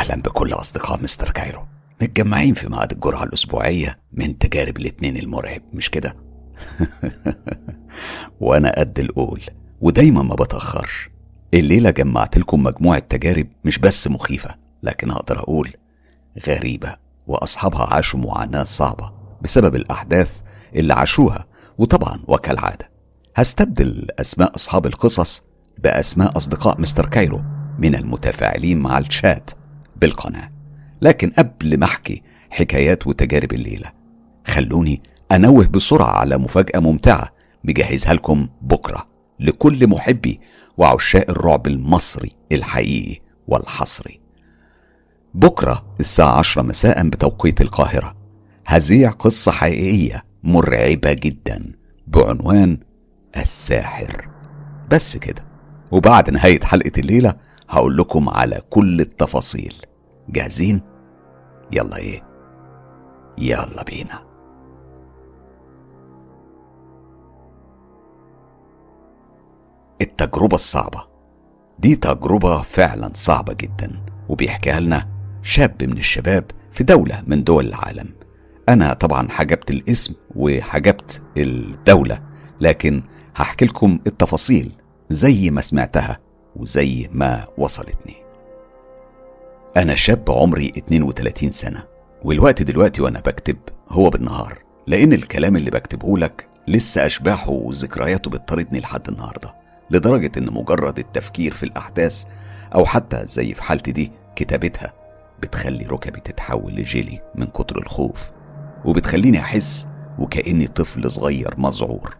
أهلا بكل أصدقاء مستر كايرو متجمعين في ميعاد الجرعة الأسبوعية من تجارب الاتنين المرعب مش كده؟ وأنا قد القول ودايما ما بتأخرش الليلة جمعت لكم مجموعة تجارب مش بس مخيفة لكن أقدر أقول غريبة وأصحابها عاشوا معاناة صعبة بسبب الأحداث اللي عاشوها وطبعا وكالعادة هستبدل أسماء أصحاب القصص بأسماء أصدقاء مستر كايرو من المتفاعلين مع الشات بالقناة لكن قبل ما أحكي حكايات وتجارب الليلة خلوني أنوه بسرعة على مفاجأة ممتعة مجهزها لكم بكرة لكل محبي وعشاق الرعب المصري الحقيقي والحصري بكرة الساعة عشرة مساء بتوقيت القاهرة هذيع قصة حقيقية مرعبة جدا بعنوان الساحر بس كده وبعد نهاية حلقة الليلة هقول لكم على كل التفاصيل جاهزين؟ يلا ايه؟ يلا بينا التجربة الصعبة دي تجربة فعلا صعبة جدا وبيحكيها لنا شاب من الشباب في دولة من دول العالم أنا طبعا حجبت الاسم وحجبت الدولة لكن هحكي لكم التفاصيل زي ما سمعتها وزي ما وصلتني أنا شاب عمري 32 سنة والوقت دلوقتي وأنا بكتب هو بالنهار لأن الكلام اللي بكتبه لك لسه أشباحه وذكرياته بتطاردني لحد النهارده لدرجة إن مجرد التفكير في الأحداث أو حتى زي في حالتي دي كتابتها بتخلي ركبي تتحول لجيلي من كتر الخوف وبتخليني أحس وكأني طفل صغير مذعور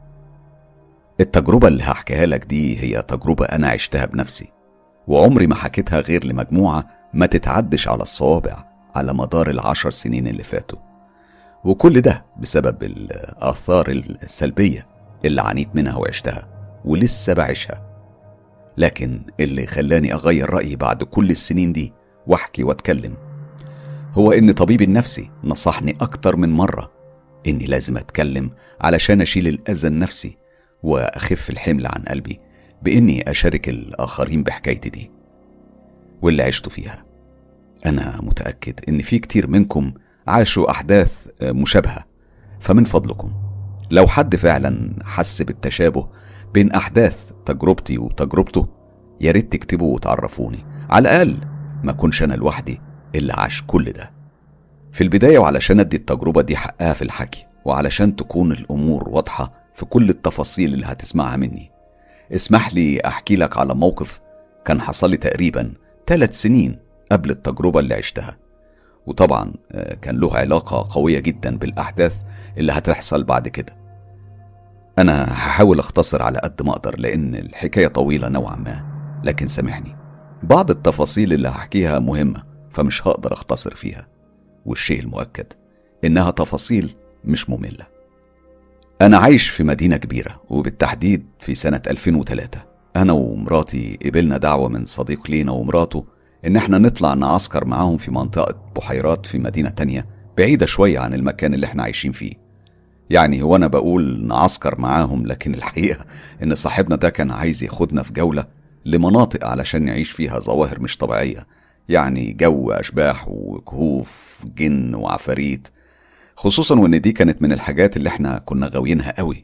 التجربة اللي هحكيها لك دي هي تجربة أنا عشتها بنفسي وعمري ما حكيتها غير لمجموعة ما تتعدش على الصوابع على مدار العشر سنين اللي فاتوا وكل ده بسبب الآثار السلبية اللي عانيت منها وعشتها ولسه بعيشها لكن اللي خلاني أغير رأيي بعد كل السنين دي وأحكي وأتكلم هو إن طبيبي النفسي نصحني أكتر من مرة إني لازم أتكلم علشان أشيل الأذى النفسي وأخف الحمل عن قلبي بإني أشارك الآخرين بحكايتي دي واللي عشت فيها أنا متأكد إن في كتير منكم عاشوا أحداث مشابهة فمن فضلكم لو حد فعلا حس بالتشابه بين أحداث تجربتي وتجربته يا ريت تكتبوا وتعرفوني على الأقل ما كنش أنا لوحدي اللي عاش كل ده في البداية وعلشان أدي التجربة دي حقها في الحكي وعلشان تكون الأمور واضحة في كل التفاصيل اللي هتسمعها مني اسمح لي أحكي لك على موقف كان حصل لي تقريبا ثلاث سنين قبل التجربة اللي عشتها وطبعا كان له علاقة قوية جدا بالأحداث اللي هتحصل بعد كده أنا هحاول أختصر على قد ما أقدر لأن الحكاية طويلة نوعا ما لكن سامحني بعض التفاصيل اللي هحكيها مهمة فمش هقدر أختصر فيها والشيء المؤكد إنها تفاصيل مش مملة أنا عايش في مدينة كبيرة وبالتحديد في سنة 2003 أنا ومراتي قبلنا دعوة من صديق لينا ومراته إن إحنا نطلع نعسكر معاهم في منطقة بحيرات في مدينة تانية بعيدة شوية عن المكان اللي إحنا عايشين فيه يعني هو أنا بقول نعسكر معاهم لكن الحقيقة إن صاحبنا ده كان عايز ياخدنا في جولة لمناطق علشان نعيش فيها ظواهر مش طبيعية يعني جو أشباح وكهوف جن وعفاريت خصوصا وإن دي كانت من الحاجات اللي إحنا كنا غاويينها قوي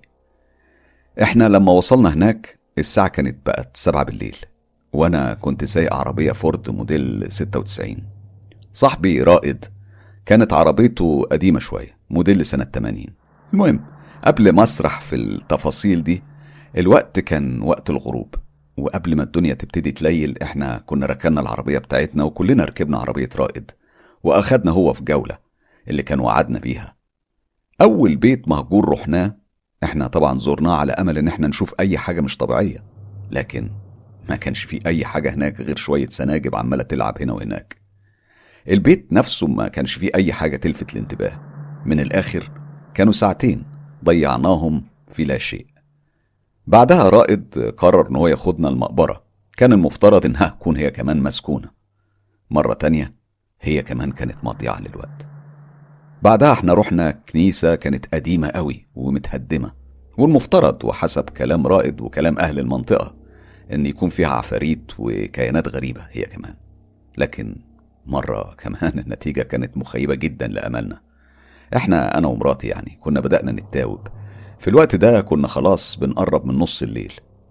إحنا لما وصلنا هناك الساعة كانت بقت سبعة بالليل وأنا كنت سايق عربية فورد موديل 96 صاحبي رائد كانت عربيته قديمة شوية موديل سنة 80 المهم قبل ما اسرح في التفاصيل دي الوقت كان وقت الغروب وقبل ما الدنيا تبتدي تليل احنا كنا ركنا العربية بتاعتنا وكلنا ركبنا عربية رائد واخدنا هو في جولة اللي كان وعدنا بيها اول بيت مهجور رحناه احنا طبعا زرناه على امل ان احنا نشوف اي حاجة مش طبيعية لكن ما كانش في اي حاجة هناك غير شوية سناجب عمالة تلعب هنا وهناك البيت نفسه ما كانش فيه اي حاجة تلفت الانتباه من الاخر كانوا ساعتين ضيعناهم في لا شيء بعدها رائد قرر ان هو ياخدنا المقبرة كان المفترض انها تكون هي كمان مسكونة مرة تانية هي كمان كانت مضيعة للوقت بعدها احنا رحنا كنيسة كانت قديمة قوي ومتهدمة والمفترض وحسب كلام رائد وكلام أهل المنطقة إن يكون فيها عفاريت وكيانات غريبة هي كمان لكن مرة كمان النتيجة كانت مخيبة جدا لأملنا احنا أنا ومراتي يعني كنا بدأنا نتاوب في الوقت ده كنا خلاص بنقرب من نص الليل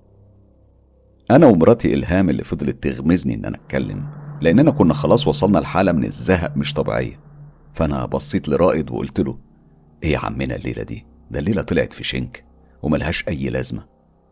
أنا ومراتي إلهام اللي فضلت تغمزني إن أنا أتكلم لأننا كنا خلاص وصلنا لحالة من الزهق مش طبيعية فأنا بصيت لرائد وقلت له إيه يا عمنا الليلة دي ده الليلة طلعت في شنك وملهاش أي لازمة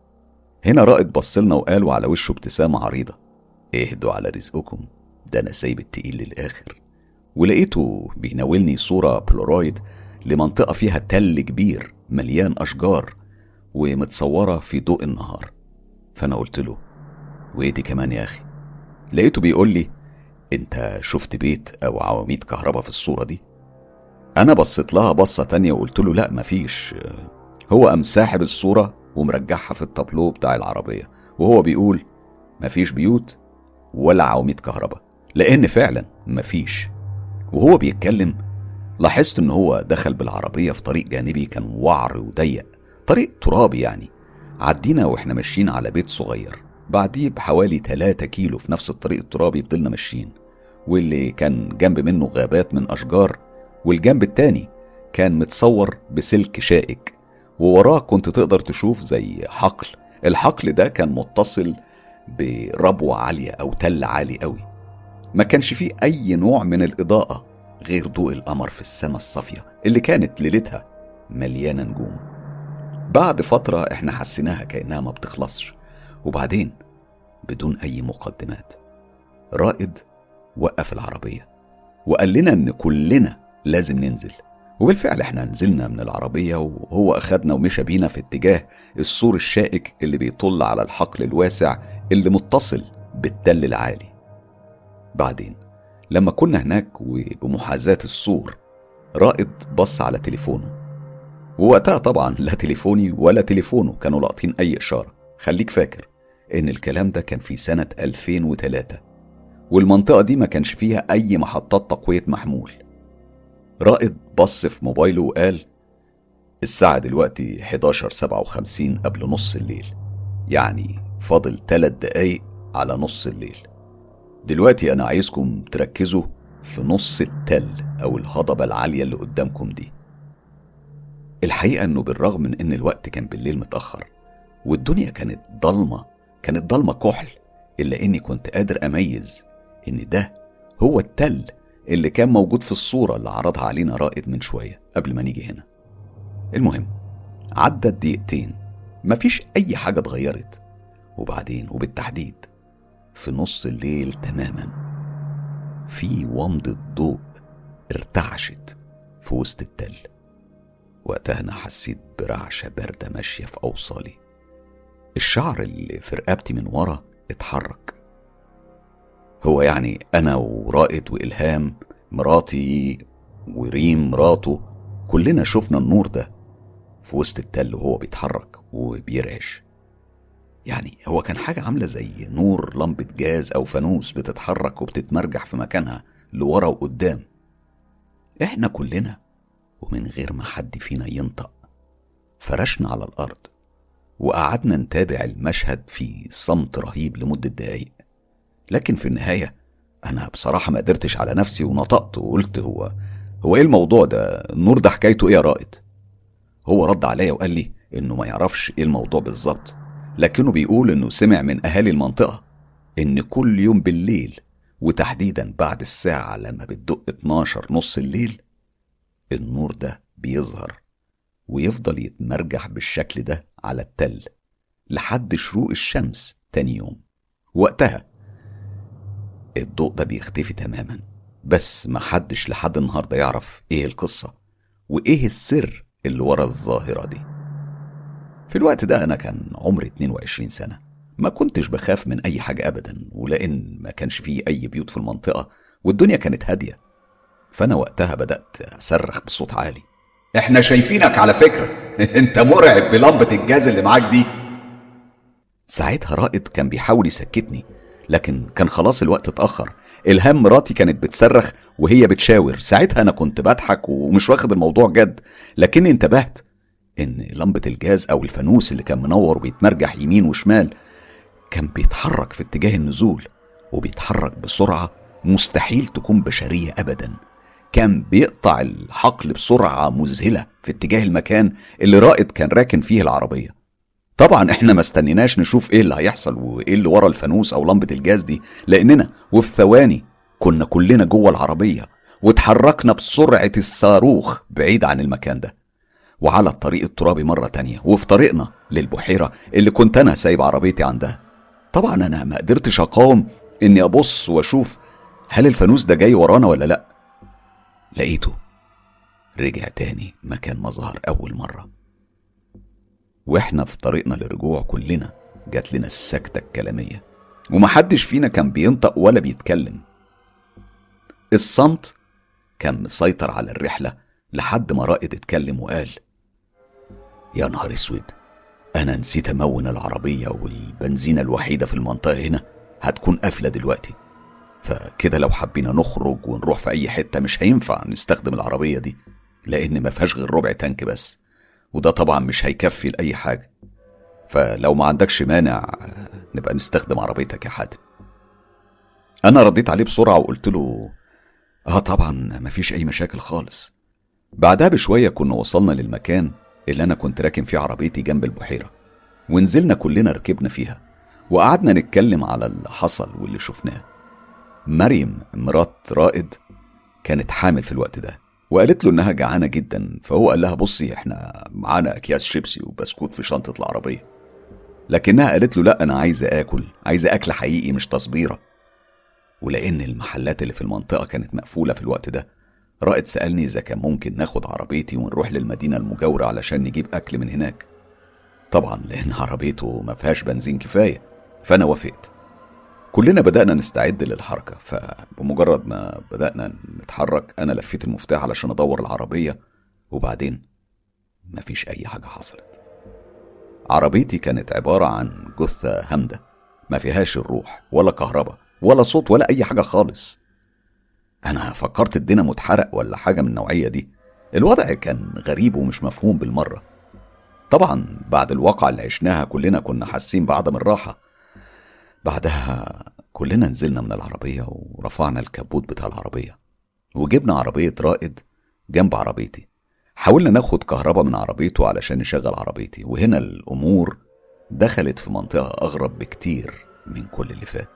هنا رائد بصلنا وقال وعلى وشه ابتسامة عريضة اهدوا على رزقكم ده أنا سايب التقيل للآخر ولقيته بيناولني صورة بلورايد لمنطقة فيها تل كبير مليان أشجار ومتصورة في ضوء النهار فأنا قلت له وإيه دي كمان يا أخي لقيته بيقول لي أنت شفت بيت أو عواميد كهرباء في الصورة دي أنا بصيت لها بصة تانية وقلت له لأ مفيش هو قام ساحب الصورة ومرجعها في التابلو بتاع العربية وهو بيقول مفيش بيوت ولا عواميد كهرباء لأن فعلا مفيش وهو بيتكلم لاحظت إن هو دخل بالعربية في طريق جانبي كان وعر وضيق طريق ترابي يعني عدينا واحنا ماشيين على بيت صغير بعديه بحوالي 3 كيلو في نفس الطريق الترابي فضلنا ماشيين واللي كان جنب منه غابات من أشجار والجنب التاني كان متصور بسلك شائك ووراه كنت تقدر تشوف زي حقل الحقل ده كان متصل بربوة عالية أو تل عالي قوي ما كانش فيه أي نوع من الإضاءة غير ضوء القمر في السماء الصافية اللي كانت ليلتها مليانة نجوم بعد فترة احنا حسيناها كأنها ما بتخلصش وبعدين بدون أي مقدمات رائد وقف العربية وقال لنا إن كلنا لازم ننزل وبالفعل احنا نزلنا من العربية وهو أخدنا ومشى بينا في اتجاه السور الشائك اللي بيطل على الحقل الواسع اللي متصل بالتل العالي بعدين لما كنا هناك وبمحاذاة السور رائد بص على تليفونه ووقتها طبعا لا تليفوني ولا تليفونه كانوا لاقطين أي إشارة خليك فاكر إن الكلام ده كان في سنة 2003 والمنطقة دي ما كانش فيها أي محطات تقوية محمول رائد بص في موبايله وقال الساعة دلوقتي 11:57 قبل نص الليل يعني فاضل تلات دقايق على نص الليل دلوقتي أنا عايزكم تركزوا في نص التل أو الهضبة العالية اللي قدامكم دي الحقيقة إنه بالرغم من إن الوقت كان بالليل متأخر والدنيا كانت ضلمة كانت ضلمة كحل إلا إني كنت قادر أميز إن ده هو التل اللي كان موجود في الصورة اللي عرضها علينا رائد من شوية قبل ما نيجي هنا المهم عدت دقيقتين مفيش أي حاجة اتغيرت وبعدين وبالتحديد في نص الليل تماما في ومضة ضوء ارتعشت في وسط التل وقتها أنا حسيت برعشة باردة ماشية في أوصالي الشعر اللي في رقبتي من ورا اتحرك هو يعني أنا ورائد وإلهام مراتي وريم مراته كلنا شفنا النور ده في وسط التل وهو بيتحرك وبيرعش يعني هو كان حاجة عاملة زي نور لمبة جاز أو فانوس بتتحرك وبتتمرجح في مكانها لورا وقدام احنا كلنا ومن غير ما حد فينا ينطق فرشنا على الأرض وقعدنا نتابع المشهد في صمت رهيب لمدة دقايق لكن في النهاية أنا بصراحة ما قدرتش على نفسي ونطقت وقلت هو هو إيه الموضوع ده النور ده حكايته إيه يا رائد هو رد عليا وقال لي إنه ما يعرفش إيه الموضوع بالظبط لكنه بيقول إنه سمع من أهالي المنطقة إن كل يوم بالليل وتحديدا بعد الساعة لما بتدق 12 نص الليل النور ده بيظهر ويفضل يتمرجح بالشكل ده على التل لحد شروق الشمس تاني يوم وقتها الضوء ده بيختفي تماما بس محدش لحد النهارده يعرف ايه القصة وايه السر اللي ورا الظاهرة دي في الوقت ده انا كان عمري 22 سنة ما كنتش بخاف من اي حاجة ابدا ولان ما كانش فيه اي بيوت في المنطقة والدنيا كانت هادية فانا وقتها بدأت اصرخ بصوت عالي احنا شايفينك على فكرة انت مرعب بلمبة الجاز اللي معاك دي ساعتها رائد كان بيحاول يسكتني لكن كان خلاص الوقت اتأخر إلهام مراتي كانت بتصرخ وهي بتشاور ساعتها أنا كنت بضحك ومش واخد الموضوع جد لكني انتبهت إن لمبة الجاز أو الفانوس اللي كان منور وبيتمرجح يمين وشمال كان بيتحرك في اتجاه النزول وبيتحرك بسرعة مستحيل تكون بشرية أبدا كان بيقطع الحقل بسرعة مذهلة في اتجاه المكان اللي رائد كان راكن فيه العربية طبعا احنا ما استنيناش نشوف ايه اللي هيحصل وايه اللي ورا الفانوس او لمبة الجاز دي لاننا وفي ثواني كنا كلنا جوه العربية واتحركنا بسرعة الصاروخ بعيد عن المكان ده وعلى الطريق الترابي مرة تانية وفي طريقنا للبحيرة اللي كنت أنا سايب عربيتي عندها طبعا أنا ما قدرتش أقاوم إني أبص وأشوف هل الفانوس ده جاي ورانا ولا لأ لقيته رجع تاني مكان ما ظهر أول مرة واحنا في طريقنا للرجوع كلنا جات لنا السكتة الكلامية ومحدش فينا كان بينطق ولا بيتكلم الصمت كان مسيطر على الرحلة لحد ما رائد اتكلم وقال يا نهار اسود انا نسيت امون العربية والبنزينة الوحيدة في المنطقة هنا هتكون قافلة دلوقتي فكده لو حبينا نخرج ونروح في اي حتة مش هينفع نستخدم العربية دي لان ما فيهاش غير ربع تانك بس وده طبعا مش هيكفي لأي حاجة فلو ما عندكش مانع نبقى نستخدم عربيتك يا حاتم أنا رديت عليه بسرعة وقلت له آه طبعا مفيش أي مشاكل خالص بعدها بشوية كنا وصلنا للمكان اللي أنا كنت راكن فيه عربيتي جنب البحيرة ونزلنا كلنا ركبنا فيها وقعدنا نتكلم على اللي حصل واللي شفناه مريم مرات رائد كانت حامل في الوقت ده وقالت له انها جعانه جدا فهو قال لها بصي احنا معانا اكياس شيبسي وبسكوت في شنطه العربيه لكنها قالت له لا انا عايزه اكل عايزه اكل حقيقي مش تصبيره ولان المحلات اللي في المنطقه كانت مقفوله في الوقت ده رائد سالني اذا كان ممكن ناخد عربيتي ونروح للمدينه المجاوره علشان نجيب اكل من هناك طبعا لان عربيته ما فيهاش بنزين كفايه فانا وافقت كلنا بدأنا نستعد للحركة فبمجرد ما بدأنا نتحرك أنا لفيت المفتاح علشان أدور العربية وبعدين مفيش أي حاجة حصلت عربيتي كانت عبارة عن جثة هامدة ما فيهاش الروح ولا كهرباء ولا صوت ولا أي حاجة خالص أنا فكرت الدينامو اتحرق ولا حاجة من النوعية دي الوضع كان غريب ومش مفهوم بالمرة طبعا بعد الواقعة اللي عشناها كلنا كنا حاسين بعدم الراحة بعدها كلنا نزلنا من العربية ورفعنا الكبوت بتاع العربية وجبنا عربية رائد جنب عربيتي حاولنا ناخد كهرباء من عربيته علشان نشغل عربيتي وهنا الأمور دخلت في منطقة أغرب بكتير من كل اللي فات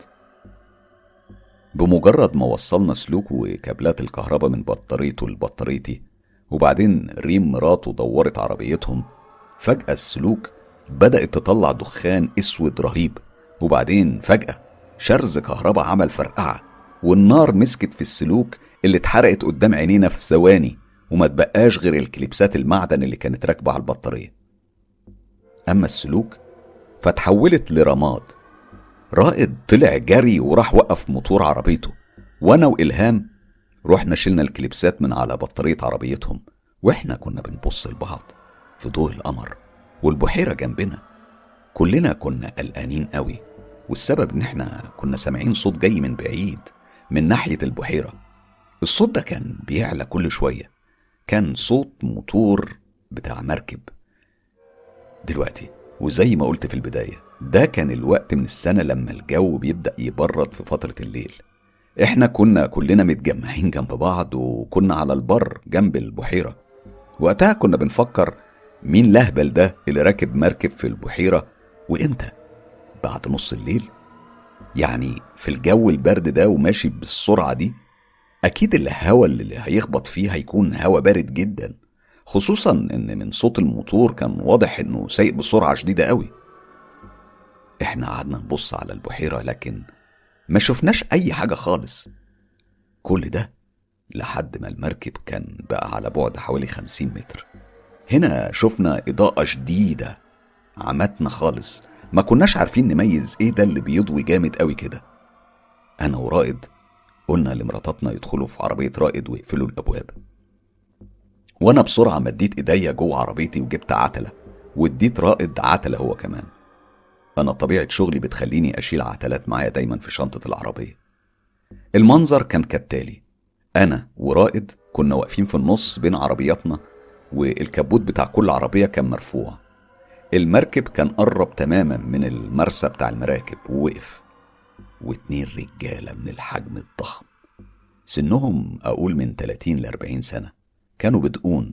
بمجرد ما وصلنا سلوك وكابلات الكهرباء من بطاريته لبطاريتي وبعدين ريم مراته دورت عربيتهم فجأة السلوك بدأت تطلع دخان اسود رهيب وبعدين فجأة شرز كهرباء عمل فرقعة والنار مسكت في السلوك اللي اتحرقت قدام عينينا في ثواني وما تبقاش غير الكليبسات المعدن اللي كانت راكبة على البطارية أما السلوك فتحولت لرماد رائد طلع جري وراح وقف موتور عربيته وأنا وإلهام رحنا شلنا الكليبسات من على بطارية عربيتهم وإحنا كنا بنبص لبعض في ضوء القمر والبحيرة جنبنا كلنا كنا قلقانين قوي والسبب ان احنا كنا سامعين صوت جاي من بعيد من ناحية البحيرة الصوت ده كان بيعلى كل شوية كان صوت موتور بتاع مركب دلوقتي وزي ما قلت في البداية ده كان الوقت من السنة لما الجو بيبدأ يبرد في فترة الليل احنا كنا كلنا متجمعين جنب بعض وكنا على البر جنب البحيرة وقتها كنا بنفكر مين لهبل ده اللي راكب مركب في البحيرة وامتى بعد نص الليل يعني في الجو البرد ده وماشي بالسرعة دي أكيد الهوا اللي هيخبط فيه هيكون هوا بارد جدا خصوصا إن من صوت الموتور كان واضح إنه سايق بسرعة شديدة قوي إحنا قعدنا نبص على البحيرة لكن ما شفناش أي حاجة خالص كل ده لحد ما المركب كان بقى على بعد حوالي خمسين متر هنا شفنا إضاءة شديدة عمتنا خالص ما كناش عارفين نميز ايه ده اللي بيضوي جامد قوي كده انا ورائد قلنا لمراتاتنا يدخلوا في عربية رائد ويقفلوا الابواب وانا بسرعة مديت ايديا جوه عربيتي وجبت عتلة واديت رائد عتلة هو كمان انا طبيعة شغلي بتخليني اشيل عتلات معايا دايما في شنطة العربية المنظر كان كالتالي انا ورائد كنا واقفين في النص بين عربياتنا والكبوت بتاع كل عربية كان مرفوع المركب كان قرب تماما من المرسى بتاع المراكب ووقف واتنين رجالة من الحجم الضخم سنهم أقول من 30 ل 40 سنة كانوا بدقون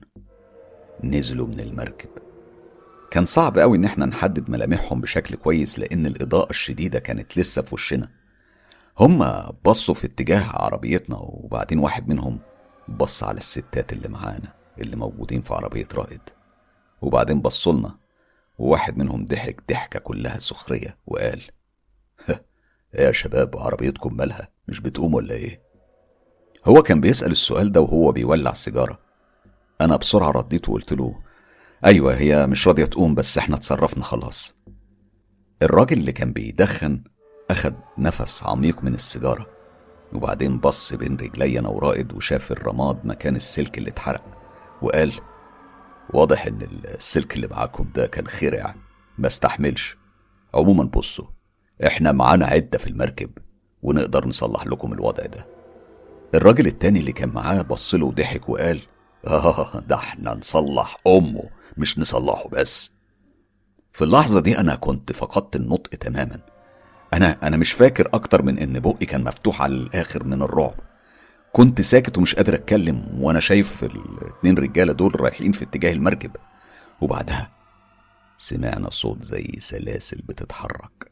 نزلوا من المركب كان صعب قوي إن احنا نحدد ملامحهم بشكل كويس لأن الإضاءة الشديدة كانت لسه في وشنا هما بصوا في اتجاه عربيتنا وبعدين واحد منهم بص على الستات اللي معانا اللي موجودين في عربية رائد وبعدين بصوا لنا وواحد منهم ضحك ضحكة كلها سخرية وقال ايه يا شباب عربيتكم مالها مش بتقوم ولا ايه هو كان بيسأل السؤال ده وهو بيولع سيجارة أنا بسرعة رديت وقلت له أيوة هي مش راضية تقوم بس احنا اتصرفنا خلاص الراجل اللي كان بيدخن أخد نفس عميق من السيجارة وبعدين بص بين رجلي أنا ورائد وشاف الرماد مكان السلك اللي اتحرق وقال واضح إن السلك اللي معاكم ده كان خرع ما استحملش عموما بصوا احنا معانا عدة في المركب ونقدر نصلح لكم الوضع ده الراجل التاني اللي كان معاه بصله وضحك وقال آه ده احنا نصلح أمه مش نصلحه بس في اللحظة دي أنا كنت فقدت النطق تماما أنا أنا مش فاكر أكتر من إن بقي كان مفتوح على الآخر من الرعب كنت ساكت ومش قادر أتكلم وأنا شايف الاتنين رجالة دول رايحين في اتجاه المركب وبعدها سمعنا صوت زي سلاسل بتتحرك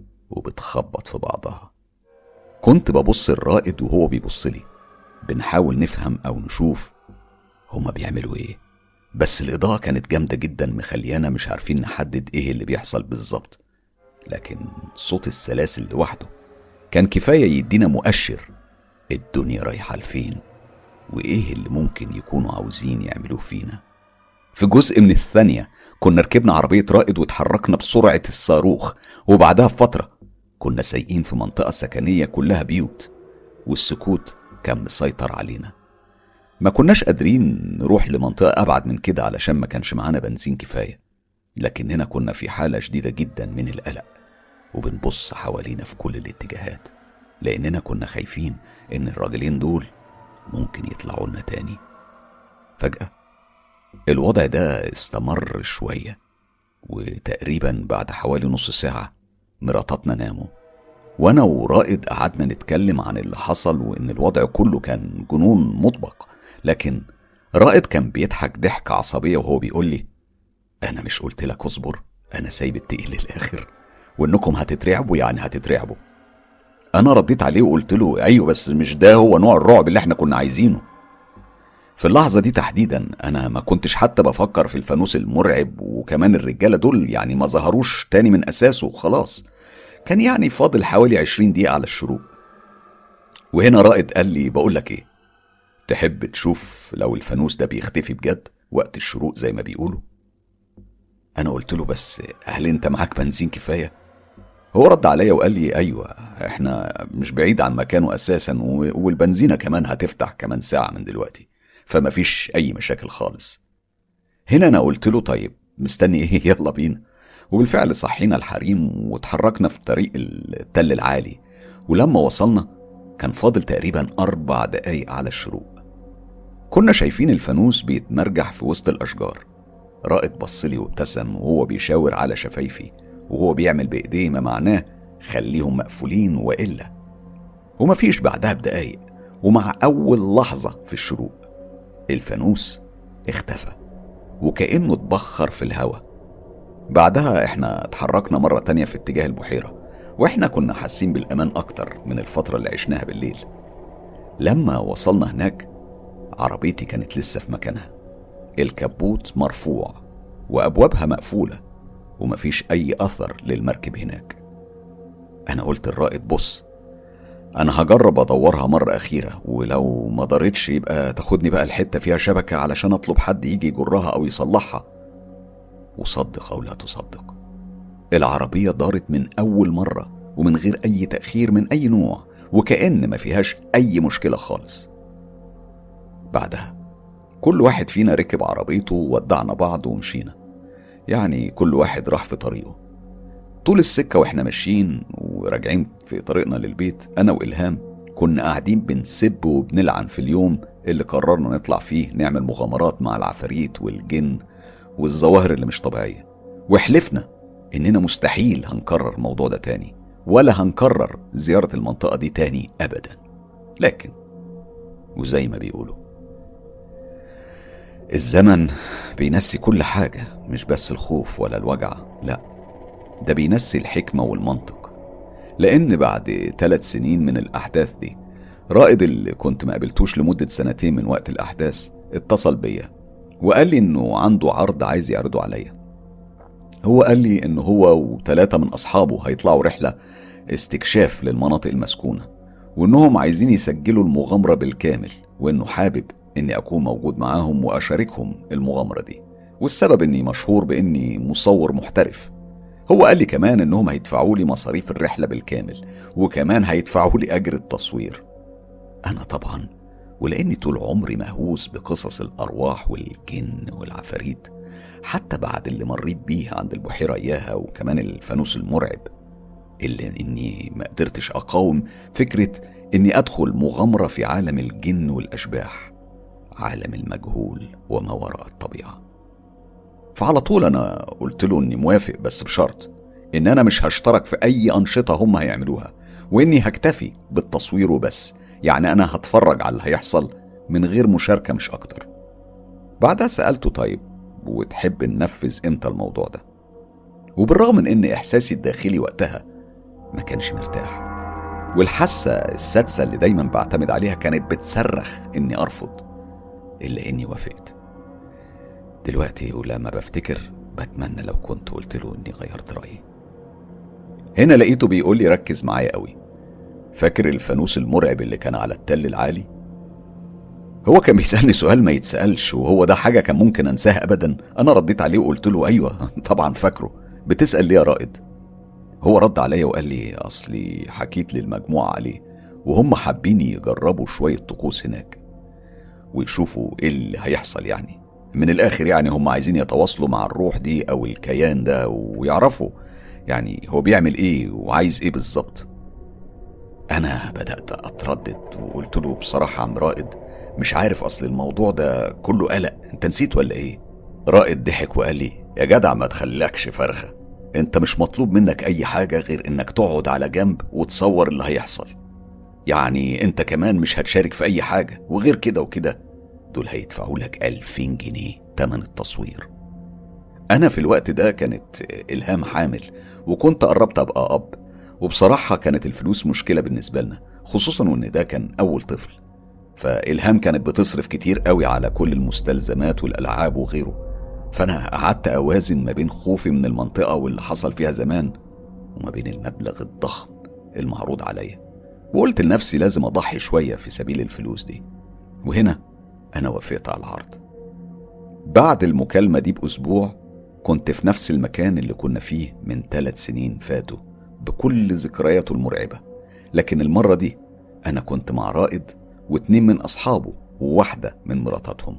وبتخبط في بعضها كنت ببص الرائد وهو بيبص لي بنحاول نفهم أو نشوف هما بيعملوا إيه بس الإضاءة كانت جامدة جدا مخليانا مش عارفين نحدد إيه اللي بيحصل بالظبط لكن صوت السلاسل لوحده كان كفاية يدينا مؤشر الدنيا رايحة لفين وإيه اللي ممكن يكونوا عاوزين يعملوه فينا في جزء من الثانية كنا ركبنا عربية رائد واتحركنا بسرعة الصاروخ وبعدها بفترة كنا سايقين في منطقة سكنية كلها بيوت والسكوت كان مسيطر علينا ما كناش قادرين نروح لمنطقة أبعد من كده علشان ما كانش معانا بنزين كفاية لكننا كنا في حالة شديدة جدا من القلق وبنبص حوالينا في كل الاتجاهات لأننا كنا خايفين إن الراجلين دول ممكن يطلعوا لنا تاني فجأة الوضع ده استمر شوية وتقريبا بعد حوالي نص ساعة مراتاتنا ناموا وانا ورائد قعدنا نتكلم عن اللي حصل وان الوضع كله كان جنون مطبق لكن رائد كان بيضحك ضحكة عصبية وهو بيقول لي أنا مش قلت لك اصبر أنا سايب التقيل للآخر وإنكم هتترعبوا يعني هتترعبوا أنا رديت عليه وقلت له أيوه بس مش ده هو نوع الرعب اللي إحنا كنا عايزينه في اللحظة دي تحديدا أنا ما كنتش حتى بفكر في الفانوس المرعب وكمان الرجالة دول يعني ما ظهروش تاني من أساسه وخلاص كان يعني فاضل حوالي عشرين دقيقة على الشروق وهنا رائد قال لي بقول لك ايه تحب تشوف لو الفانوس ده بيختفي بجد وقت الشروق زي ما بيقولوا انا قلت له بس هل انت معاك بنزين كفايه هو رد عليا وقال لي ايوه احنا مش بعيد عن مكانه اساسا والبنزينه كمان هتفتح كمان ساعه من دلوقتي فما فيش اي مشاكل خالص هنا انا قلت له طيب مستني ايه يلا بينا وبالفعل صحينا الحريم وتحركنا في طريق التل العالي ولما وصلنا كان فاضل تقريبا أربع دقايق على الشروق كنا شايفين الفانوس بيتمرجح في وسط الأشجار رائد بصلي وابتسم وهو بيشاور على شفايفي وهو بيعمل بإيديه ما معناه خليهم مقفولين وإلا ومفيش بعدها بدقايق ومع أول لحظة في الشروق الفانوس اختفى وكأنه اتبخر في الهواء بعدها احنا اتحركنا مرة تانية في اتجاه البحيرة واحنا كنا حاسين بالأمان أكتر من الفترة اللي عشناها بالليل لما وصلنا هناك عربيتي كانت لسه في مكانها الكبوت مرفوع وأبوابها مقفولة ومفيش أي أثر للمركب هناك أنا قلت الرائد بص أنا هجرب أدورها مرة أخيرة ولو ما دارتش يبقى تاخدني بقى الحتة فيها شبكة علشان أطلب حد يجي يجرها أو يصلحها وصدق أو لا تصدق العربية دارت من أول مرة ومن غير أي تأخير من أي نوع وكأن ما فيهاش أي مشكلة خالص بعدها كل واحد فينا ركب عربيته وودعنا بعض ومشينا يعني كل واحد راح في طريقه طول السكة واحنا ماشيين وراجعين في طريقنا للبيت أنا وإلهام كنا قاعدين بنسب وبنلعن في اليوم اللي قررنا نطلع فيه نعمل مغامرات مع العفاريت والجن والظواهر اللي مش طبيعية وحلفنا إننا مستحيل هنكرر الموضوع ده تاني ولا هنكرر زيارة المنطقة دي تاني أبدا لكن وزي ما بيقولوا الزمن بينسي كل حاجة مش بس الخوف ولا الوجع لا ده بينسي الحكمة والمنطق لأن بعد ثلاث سنين من الأحداث دي رائد اللي كنت ما قابلتوش لمدة سنتين من وقت الأحداث اتصل بيا وقال لي إنه عنده عرض عايز يعرضه عليا هو قال لي إن هو وثلاثة من أصحابه هيطلعوا رحلة استكشاف للمناطق المسكونة وإنهم عايزين يسجلوا المغامرة بالكامل وإنه حابب إني أكون موجود معاهم وأشاركهم المغامرة دي والسبب إني مشهور بإني مصور محترف هو قال لي كمان إنهم هيدفعوا لي مصاريف الرحلة بالكامل وكمان هيدفعوا لي أجر التصوير أنا طبعا ولأني طول عمري مهووس بقصص الأرواح والجن والعفاريت حتى بعد اللي مريت بيه عند البحيرة إياها وكمان الفانوس المرعب إلا إني ما قدرتش أقاوم فكرة إني أدخل مغامرة في عالم الجن والأشباح عالم المجهول وما وراء الطبيعة فعلى طول أنا قلت له إني موافق بس بشرط إن أنا مش هشترك في أي أنشطة هم هيعملوها وإني هكتفي بالتصوير وبس يعني أنا هتفرج على اللي هيحصل من غير مشاركة مش أكتر بعدها سألته طيب وتحب ننفذ إمتى الموضوع ده وبالرغم من إن إحساسي الداخلي وقتها ما كانش مرتاح والحاسة السادسة اللي دايما بعتمد عليها كانت بتصرخ إني أرفض إلا إني وافقت دلوقتي ولما بفتكر بتمنى لو كنت قلت له إني غيرت رأيي هنا لقيته بيقول لي ركز معايا قوي فاكر الفانوس المرعب اللي كان على التل العالي هو كان بيسألني سؤال ما يتسألش وهو ده حاجة كان ممكن أنساها أبدا أنا رديت عليه وقلت له أيوة طبعا فاكره بتسأل ليه يا رائد هو رد عليا وقال لي أصلي حكيت للمجموعة عليه وهم حابين يجربوا شوية طقوس هناك ويشوفوا إيه اللي هيحصل يعني من الآخر يعني هم عايزين يتواصلوا مع الروح دي أو الكيان ده ويعرفوا يعني هو بيعمل إيه وعايز إيه بالظبط أنا بدأت أتردد وقلت له بصراحة عم رائد مش عارف أصل الموضوع ده كله قلق أنت نسيت ولا إيه؟ رائد ضحك وقال لي يا جدع ما تخليكش فرخة أنت مش مطلوب منك أي حاجة غير إنك تقعد على جنب وتصور اللي هيحصل يعني أنت كمان مش هتشارك في أي حاجة وغير كده وكده دول هيدفعوا لك ألفين جنيه تمن التصوير أنا في الوقت ده كانت إلهام حامل وكنت قربت أبقى أب وبصراحة كانت الفلوس مشكلة بالنسبة لنا خصوصا وإن ده كان أول طفل فإلهام كانت بتصرف كتير قوي على كل المستلزمات والألعاب وغيره فأنا قعدت أوازن ما بين خوفي من المنطقة واللي حصل فيها زمان وما بين المبلغ الضخم المعروض عليا وقلت لنفسي لازم أضحي شوية في سبيل الفلوس دي وهنا أنا وافقت على العرض بعد المكالمة دي بأسبوع كنت في نفس المكان اللي كنا فيه من ثلاث سنين فاتوا بكل ذكرياته المرعبة لكن المرة دي أنا كنت مع رائد واتنين من أصحابه وواحدة من مراتاتهم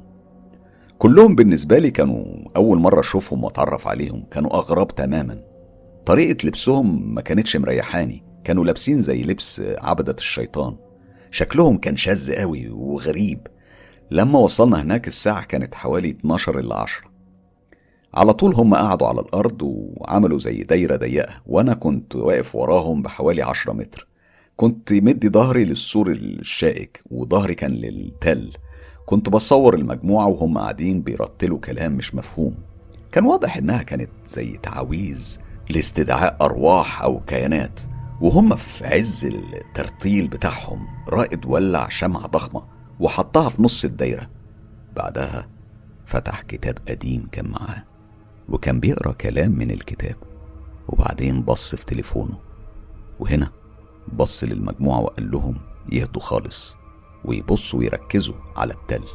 كلهم بالنسبة لي كانوا أول مرة أشوفهم وأتعرف عليهم كانوا أغراب تماما طريقة لبسهم ما كانتش مريحاني كانوا لابسين زي لبس عبدة الشيطان شكلهم كان شاذ قوي وغريب لما وصلنا هناك الساعة كانت حوالي 12 إلا 10 على طول هم قعدوا على الأرض وعملوا زي دايرة ضيقة وأنا كنت واقف وراهم بحوالي 10 متر كنت مدي ظهري للسور الشائك وظهري كان للتل كنت بصور المجموعة وهم قاعدين بيرتلوا كلام مش مفهوم كان واضح إنها كانت زي تعاويذ لاستدعاء أرواح أو كيانات وهم في عز الترتيل بتاعهم رائد ولع شمعة ضخمة وحطها في نص الدايرة بعدها فتح كتاب قديم كان معاه وكان بيقرا كلام من الكتاب وبعدين بص في تليفونه وهنا بص للمجموعة وقال لهم يهدوا خالص ويبصوا ويركزوا على التل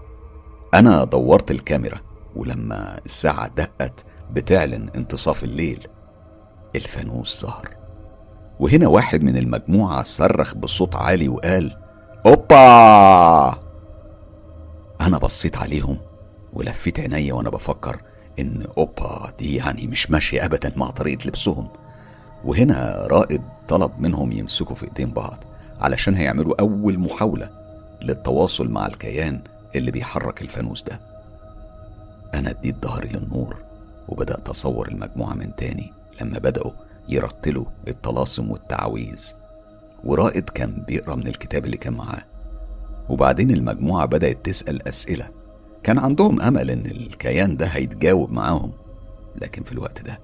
أنا دورت الكاميرا ولما الساعة دقت بتعلن انتصاف الليل الفانوس ظهر وهنا واحد من المجموعة صرخ بصوت عالي وقال أوبا أنا بصيت عليهم ولفيت عينيا وأنا بفكر إن أوبا دي يعني مش ماشية أبدا مع طريقة لبسهم وهنا رائد طلب منهم يمسكوا في إيدين بعض علشان هيعملوا أول محاولة للتواصل مع الكيان اللي بيحرك الفانوس ده أنا اديت ظهري للنور وبدأت أصور المجموعة من تاني لما بدأوا يرتلوا الطلاسم والتعاويذ ورائد كان بيقرا من الكتاب اللي كان معاه وبعدين المجموعة بدأت تسأل أسئلة كان عندهم أمل إن الكيان ده هيتجاوب معاهم لكن في الوقت ده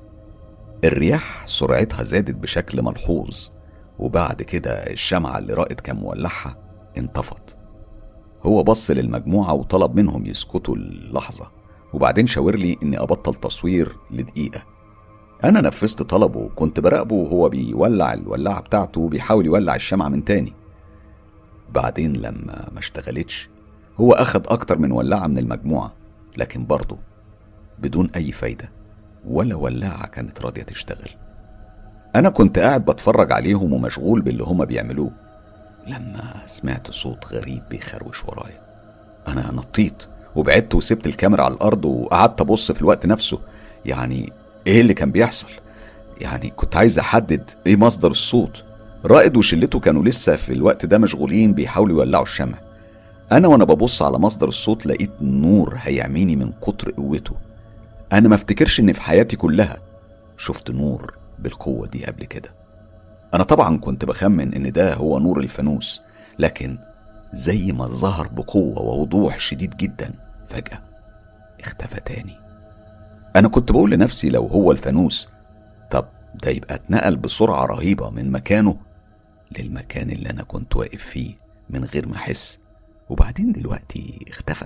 الرياح سرعتها زادت بشكل ملحوظ وبعد كده الشمعة اللي رائد كان مولعها انطفت هو بص للمجموعة وطلب منهم يسكتوا اللحظة وبعدين شاور لي إني أبطل تصوير لدقيقة أنا نفذت طلبه وكنت براقبه وهو بيولع الولاعة بتاعته وبيحاول يولع الشمعة من تاني بعدين لما ما اشتغلتش هو أخد أكتر من ولاعة من المجموعة لكن برضه بدون أي فايدة ولا ولاعة كانت راضية تشتغل أنا كنت قاعد بتفرج عليهم ومشغول باللي هما بيعملوه لما سمعت صوت غريب بيخروش ورايا أنا نطيت وبعدت وسبت الكاميرا على الأرض وقعدت أبص في الوقت نفسه يعني إيه اللي كان بيحصل يعني كنت عايز أحدد إيه مصدر الصوت رائد وشلته كانوا لسه في الوقت ده مشغولين بيحاولوا يولعوا الشمع أنا وأنا ببص على مصدر الصوت لقيت نور هيعميني من كتر قوته أنا ما افتكرش إن في حياتي كلها شفت نور بالقوة دي قبل كده أنا طبعا كنت بخمن إن ده هو نور الفانوس لكن زي ما ظهر بقوة ووضوح شديد جدا فجأة اختفى تاني أنا كنت بقول لنفسي لو هو الفانوس طب ده يبقى اتنقل بسرعة رهيبة من مكانه للمكان اللي أنا كنت واقف فيه من غير ما أحس وبعدين دلوقتي اختفى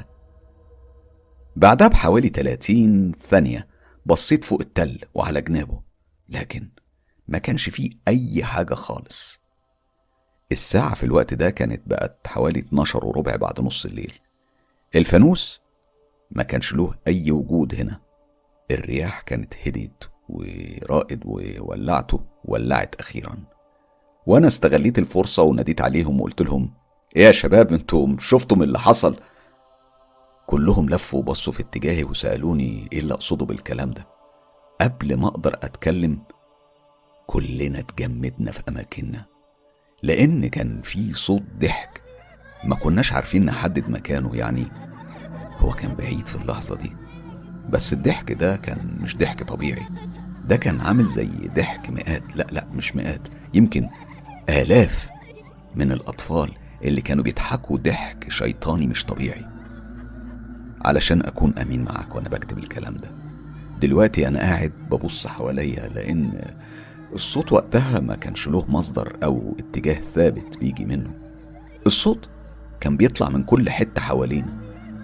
بعدها بحوالي 30 ثانية بصيت فوق التل وعلى جنابه لكن ما كانش فيه أي حاجة خالص الساعة في الوقت ده كانت بقت حوالي 12 وربع بعد نص الليل الفانوس ما كانش له أي وجود هنا الرياح كانت هديت ورائد وولعته ولعت أخيرا وأنا استغليت الفرصة وناديت عليهم وقلت لهم إيه يا شباب انتم شفتم اللي حصل كلهم لفوا وبصوا في اتجاهي وسألوني إيه اللي أقصده بالكلام ده قبل ما أقدر أتكلم كلنا اتجمدنا في أماكننا لأن كان في صوت ضحك ما كناش عارفين نحدد مكانه يعني هو كان بعيد في اللحظة دي بس الضحك ده كان مش ضحك طبيعي ده كان عامل زي ضحك مئات لا لا مش مئات يمكن آلاف من الأطفال اللي كانوا بيضحكوا ضحك شيطاني مش طبيعي علشان أكون أمين معاك وأنا بكتب الكلام ده دلوقتي أنا قاعد ببص حواليا لأن الصوت وقتها ما كانش له مصدر أو اتجاه ثابت بيجي منه الصوت كان بيطلع من كل حتة حوالينا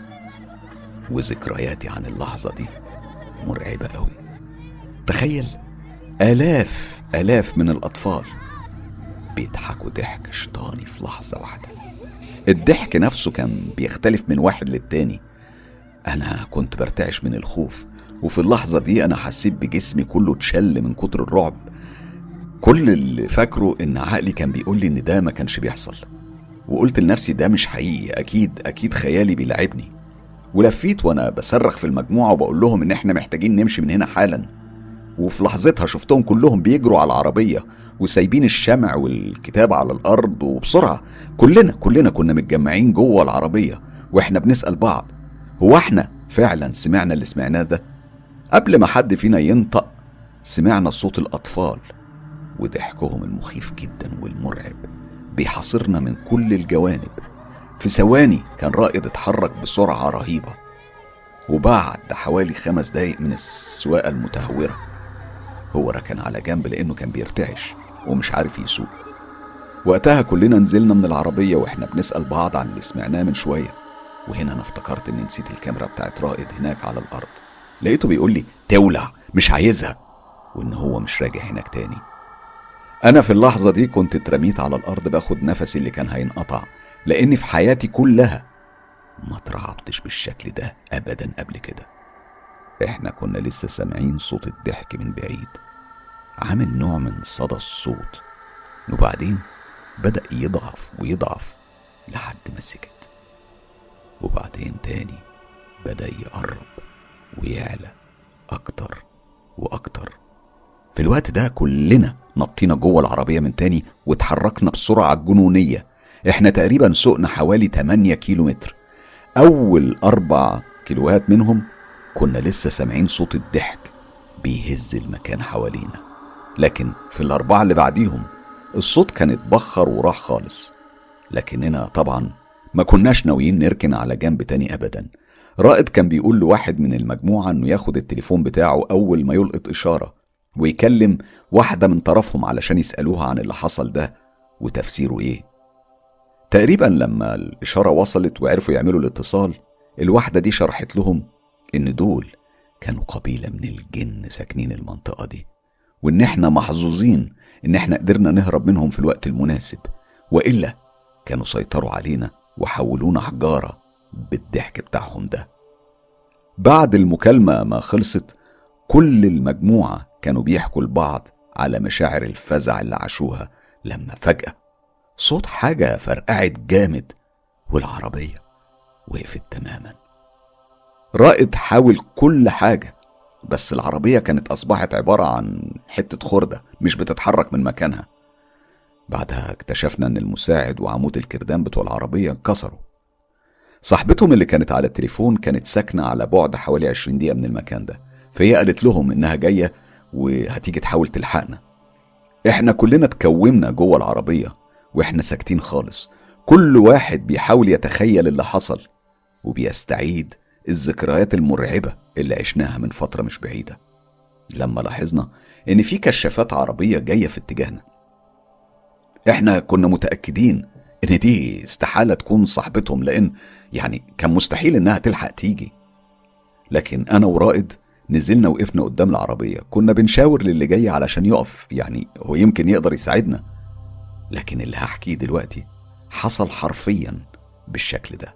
وذكرياتي عن اللحظة دي مرعبة أوي تخيل آلاف آلاف من الأطفال بيضحكوا ضحك شيطاني في لحظة واحدة الضحك نفسه كان بيختلف من واحد للتاني أنا كنت برتعش من الخوف وفي اللحظة دي أنا حسيت بجسمي كله اتشل من كتر الرعب كل اللي فاكره إن عقلي كان بيقول لي إن ده ما كانش بيحصل وقلت لنفسي ده مش حقيقي أكيد أكيد خيالي بيلعبني ولفيت وأنا بصرخ في المجموعة وبقول لهم إن إحنا محتاجين نمشي من هنا حالا وفي لحظتها شفتهم كلهم بيجروا على العربية وسايبين الشمع والكتاب على الأرض وبسرعة كلنا كلنا كنا متجمعين جوه العربية وإحنا بنسأل بعض هو إحنا فعلا سمعنا اللي سمعناه ده قبل ما حد فينا ينطق سمعنا صوت الأطفال وضحكهم المخيف جدا والمرعب بيحاصرنا من كل الجوانب في ثواني كان رائد اتحرك بسرعة رهيبة وبعد حوالي خمس دقايق من السواقة المتهورة هو ركن على جنب لأنه كان بيرتعش ومش عارف يسوق وقتها كلنا نزلنا من العربية واحنا بنسأل بعض عن اللي سمعناه من شوية وهنا أنا افتكرت إني نسيت الكاميرا بتاعت رائد هناك على الأرض لقيته بيقول لي تولع مش عايزها وإن هو مش راجع هناك تاني أنا في اللحظة دي كنت اترميت على الأرض باخد نفسي اللي كان هينقطع لأني في حياتي كلها ما اترعبتش بالشكل ده أبدا قبل كده احنا كنا لسه سامعين صوت الضحك من بعيد عامل نوع من صدى الصوت وبعدين بدأ يضعف ويضعف لحد ما سكت وبعدين تاني بدأ يقرب ويعلى أكتر وأكتر في الوقت ده كلنا نطينا جوه العربية من تاني واتحركنا بسرعة جنونية احنا تقريبا سقنا حوالي 8 كيلو متر أول أربع كيلوهات منهم كنا لسه سامعين صوت الضحك بيهز المكان حوالينا لكن في الأربعة اللي بعديهم الصوت كان اتبخر وراح خالص لكننا طبعا ما كناش ناويين نركن على جنب تاني أبدا رائد كان بيقول لواحد من المجموعة إنه ياخد التليفون بتاعه أول ما يلقط إشارة ويكلم واحدة من طرفهم علشان يسألوها عن اللي حصل ده وتفسيره إيه تقريبا لما الإشارة وصلت وعرفوا يعملوا الاتصال الواحدة دي شرحت لهم إن دول كانوا قبيلة من الجن ساكنين المنطقة دي وإن إحنا محظوظين إن إحنا قدرنا نهرب منهم في الوقت المناسب وإلا كانوا سيطروا علينا وحولونا حجارة بالضحك بتاعهم ده بعد المكالمة ما خلصت كل المجموعة كانوا بيحكوا لبعض على مشاعر الفزع اللي عاشوها لما فجأة صوت حاجة فرقعت جامد والعربية وقفت تماما رائد حاول كل حاجة بس العربية كانت أصبحت عبارة عن حتة خردة مش بتتحرك من مكانها بعدها اكتشفنا إن المساعد وعمود الكردان بتوع العربية انكسروا صاحبتهم اللي كانت على التليفون كانت ساكنة على بعد حوالي 20 دقيقة من المكان ده فهي قالت لهم إنها جاية وهتيجي تحاول تلحقنا احنا كلنا اتكومنا جوه العربية واحنا ساكتين خالص كل واحد بيحاول يتخيل اللي حصل وبيستعيد الذكريات المرعبة اللي عشناها من فترة مش بعيدة لما لاحظنا إن في كشافات عربية جاية في اتجاهنا إحنا كنا متأكدين إن دي استحالة تكون صاحبتهم لأن يعني كان مستحيل إنها تلحق تيجي لكن أنا ورائد نزلنا وقفنا قدام العربية كنا بنشاور للي جاي علشان يقف يعني هو يمكن يقدر يساعدنا لكن اللي هحكيه دلوقتي حصل حرفيا بالشكل ده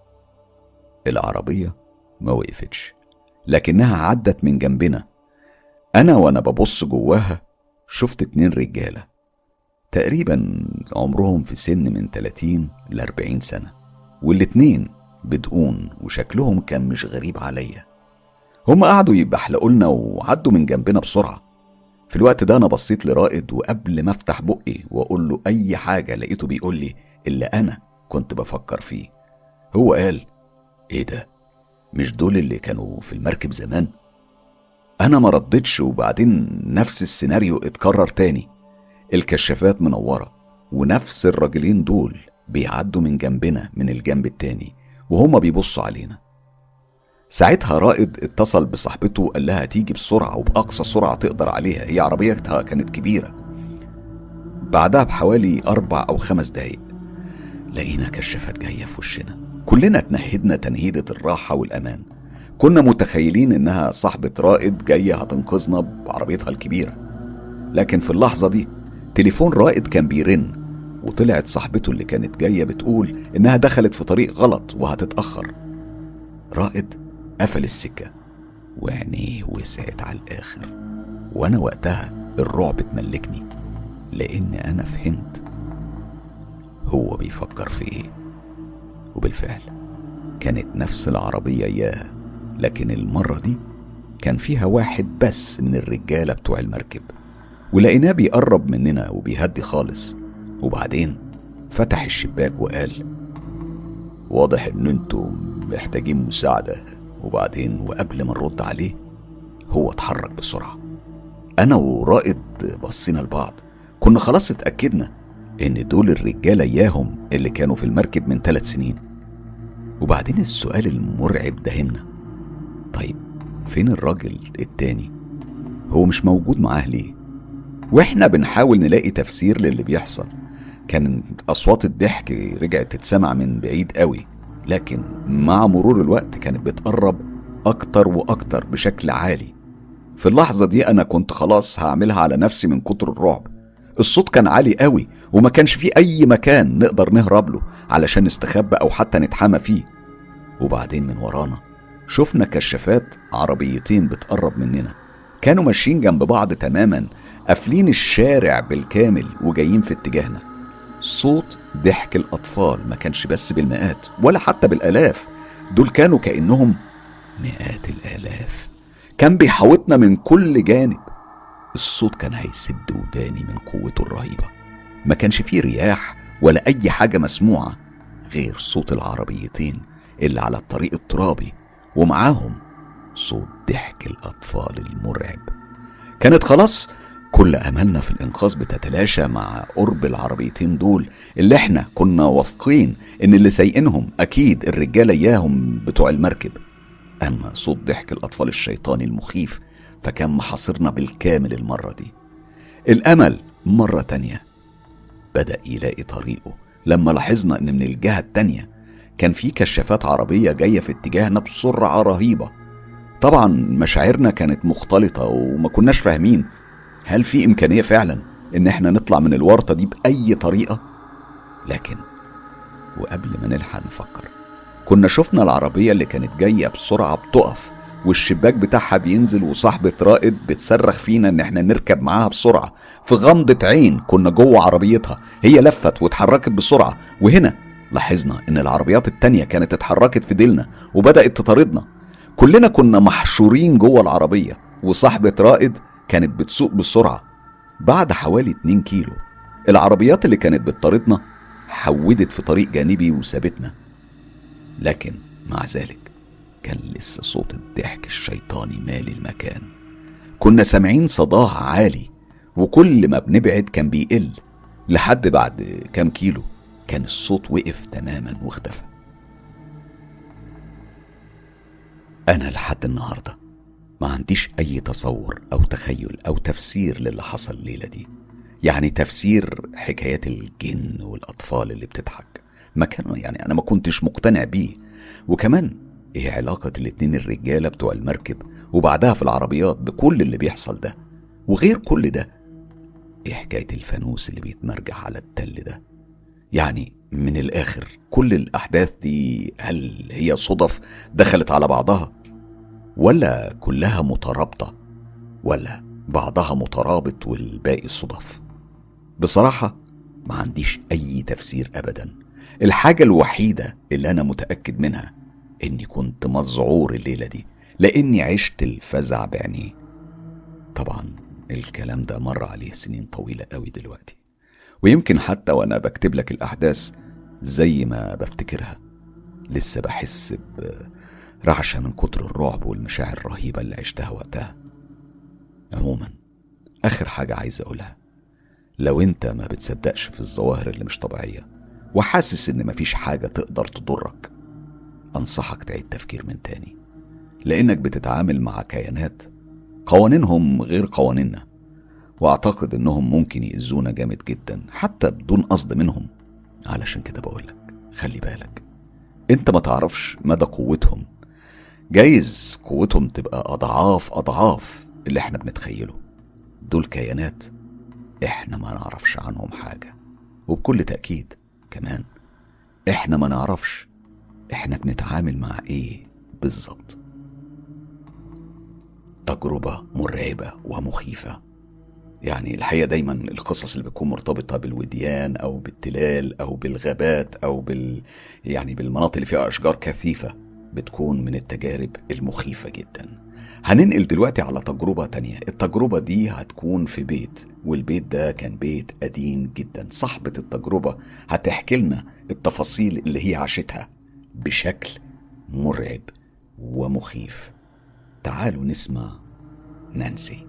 العربية ما وقفتش لكنها عدت من جنبنا أنا وأنا ببص جواها شفت اتنين رجالة تقريبا عمرهم في سن من 30 ل 40 سنة والاتنين بدقون وشكلهم كان مش غريب عليا هم قعدوا يبحلقوا لنا وعدوا من جنبنا بسرعة في الوقت ده أنا بصيت لرائد وقبل ما أفتح بقي وأقول له أي حاجة لقيته بيقول لي اللي أنا كنت بفكر فيه هو قال إيه ده مش دول اللي كانوا في المركب زمان انا ما ردتش وبعدين نفس السيناريو اتكرر تاني الكشافات منوره ونفس الراجلين دول بيعدوا من جنبنا من الجنب التاني وهما بيبصوا علينا ساعتها رائد اتصل بصاحبته قال لها تيجي بسرعة وبأقصى سرعة تقدر عليها هي عربيتها كانت كبيرة بعدها بحوالي أربع أو خمس دقايق لقينا كشافات جاية في وشنا كلنا اتنهدنا تنهيدة الراحة والأمان كنا متخيلين إنها صاحبة رائد جاية هتنقذنا بعربيتها الكبيرة لكن في اللحظة دي تليفون رائد كان بيرن وطلعت صاحبته اللي كانت جاية بتقول إنها دخلت في طريق غلط وهتتأخر رائد قفل السكة وعينيه وسعت على الآخر وأنا وقتها الرعب تملكني لأن أنا فهمت هو بيفكر في إيه وبالفعل كانت نفس العربية إياها لكن المرة دي كان فيها واحد بس من الرجالة بتوع المركب ولقيناه بيقرب مننا وبيهدي خالص وبعدين فتح الشباك وقال واضح ان انتوا محتاجين مساعدة وبعدين وقبل ما نرد عليه هو اتحرك بسرعة أنا ورائد بصينا لبعض كنا خلاص اتأكدنا إن دول الرجالة إياهم اللي كانوا في المركب من ثلاث سنين وبعدين السؤال المرعب دهمنا طيب فين الراجل التاني هو مش موجود معاه ليه واحنا بنحاول نلاقي تفسير للي بيحصل كان اصوات الضحك رجعت تتسمع من بعيد قوي لكن مع مرور الوقت كانت بتقرب اكتر واكتر بشكل عالي في اللحظة دي أنا كنت خلاص هعملها على نفسي من كتر الرعب الصوت كان عالي قوي وما كانش فيه أي مكان نقدر نهرب له علشان نستخبى أو حتى نتحمى فيه وبعدين من ورانا شفنا كشافات عربيتين بتقرب مننا كانوا ماشيين جنب بعض تماما قافلين الشارع بالكامل وجايين في اتجاهنا صوت ضحك الأطفال ما كانش بس بالمئات ولا حتى بالآلاف دول كانوا كأنهم مئات الآلاف كان بيحاوطنا من كل جانب الصوت كان هيسد وداني من قوته الرهيبة ما كانش فيه رياح ولا أي حاجة مسموعة غير صوت العربيتين اللي على الطريق الترابي ومعاهم صوت ضحك الأطفال المرعب كانت خلاص كل املنا في الانقاذ بتتلاشى مع قرب العربيتين دول اللي احنا كنا واثقين ان اللي سايقينهم اكيد الرجاله اياهم بتوع المركب اما صوت ضحك الاطفال الشيطاني المخيف فكان محاصرنا بالكامل المره دي الامل مره تانيه بدا يلاقي طريقه لما لاحظنا ان من الجهه التانيه كان في كشافات عربيه جايه في اتجاهنا بسرعه رهيبه طبعا مشاعرنا كانت مختلطه وما كناش فاهمين هل في امكانيه فعلا ان احنا نطلع من الورطه دي باي طريقه لكن وقبل ما نلحق نفكر كنا شفنا العربيه اللي كانت جايه بسرعه بتقف والشباك بتاعها بينزل وصاحبة رائد بتصرخ فينا ان احنا نركب معاها بسرعة في غمضة عين كنا جوه عربيتها هي لفت واتحركت بسرعة وهنا لاحظنا ان العربيات التانية كانت اتحركت في ديلنا وبدأت تطاردنا كلنا كنا محشورين جوه العربية وصاحبة رائد كانت بتسوق بسرعة بعد حوالي 2 كيلو العربيات اللي كانت بتطاردنا حودت في طريق جانبي وسابتنا لكن مع ذلك كان لسه صوت الضحك الشيطاني مالي المكان كنا سامعين صداه عالي وكل ما بنبعد كان بيقل لحد بعد كام كيلو كان الصوت وقف تماما واختفى أنا لحد النهاردة ما عنديش أي تصور أو تخيل أو تفسير للي حصل الليلة دي يعني تفسير حكايات الجن والأطفال اللي بتضحك ما كان يعني أنا ما كنتش مقتنع بيه وكمان ايه علاقة الاتنين الرجالة بتوع المركب وبعدها في العربيات بكل اللي بيحصل ده وغير كل ده ايه حكاية الفانوس اللي بيتمرجح على التل ده يعني من الاخر كل الاحداث دي هل هي صدف دخلت على بعضها ولا كلها مترابطة ولا بعضها مترابط والباقي صدف بصراحة ما عنديش أي تفسير أبدا الحاجة الوحيدة اللي أنا متأكد منها إني كنت مذعور الليلة دي لأني عشت الفزع بعينيه طبعا الكلام ده مر عليه سنين طويلة قوي دلوقتي ويمكن حتى وأنا بكتب لك الأحداث زي ما بفتكرها لسه بحس برعشة من كتر الرعب والمشاعر الرهيبة اللي عشتها وقتها عموما آخر حاجة عايز أقولها لو أنت ما بتصدقش في الظواهر اللي مش طبيعية وحاسس إن مفيش حاجة تقدر تضرك أنصحك تعيد تفكير من تاني لأنك بتتعامل مع كيانات قوانينهم غير قوانيننا وأعتقد إنهم ممكن يأذونا جامد جدا حتى بدون قصد منهم علشان كده بقولك خلي بالك انت ما تعرفش مدى قوتهم جايز قوتهم تبقى أضعاف أضعاف اللي احنا بنتخيله دول كيانات احنا ما نعرفش عنهم حاجة وبكل تأكيد كمان احنا ما نعرفش احنا بنتعامل مع ايه بالظبط تجربة مرعبة ومخيفة يعني الحقيقة دايما القصص اللي بتكون مرتبطة بالوديان أو بالتلال أو بالغابات أو بال يعني بالمناطق اللي فيها أشجار كثيفة بتكون من التجارب المخيفة جدا هننقل دلوقتي على تجربة تانية التجربة دي هتكون في بيت والبيت ده كان بيت قديم جدا صاحبة التجربة هتحكي لنا التفاصيل اللي هي عاشتها بشكل مرعب ومخيف تعالوا نسمع نانسي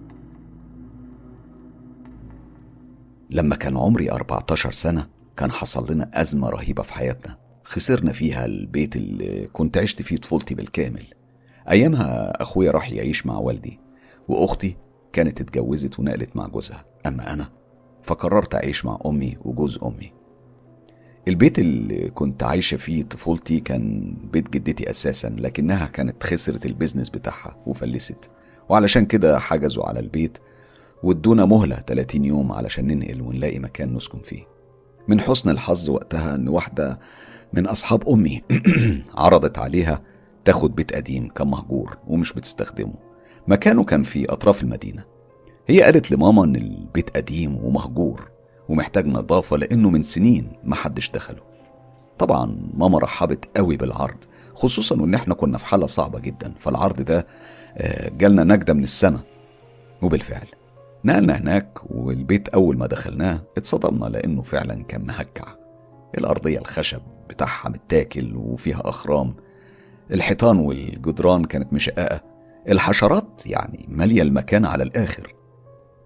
لما كان عمري 14 سنة كان حصل لنا أزمة رهيبة في حياتنا خسرنا فيها البيت اللي كنت عشت فيه طفولتي بالكامل أيامها أخويا راح يعيش مع والدي وأختي كانت اتجوزت ونقلت مع جوزها أما أنا فقررت أعيش مع أمي وجوز أمي البيت اللي كنت عايشة فيه طفولتي كان بيت جدتي أساسا لكنها كانت خسرت البيزنس بتاعها وفلست وعلشان كده حجزوا على البيت وادونا مهلة 30 يوم علشان ننقل ونلاقي مكان نسكن فيه من حسن الحظ وقتها ان واحدة من أصحاب أمي عرضت عليها تاخد بيت قديم كان مهجور ومش بتستخدمه مكانه كان في أطراف المدينة هي قالت لماما إن البيت قديم ومهجور ومحتاج نظافة لأنه من سنين محدش دخله طبعا ماما رحبت قوي بالعرض خصوصا وإن احنا كنا في حالة صعبة جدا فالعرض ده آه، جالنا نجدة من السماء وبالفعل نقلنا هناك والبيت أول ما دخلناه اتصدمنا لأنه فعلا كان مهكع الأرضية الخشب بتاعها متاكل وفيها أخرام الحيطان والجدران كانت مشققة الحشرات يعني مالية المكان على الآخر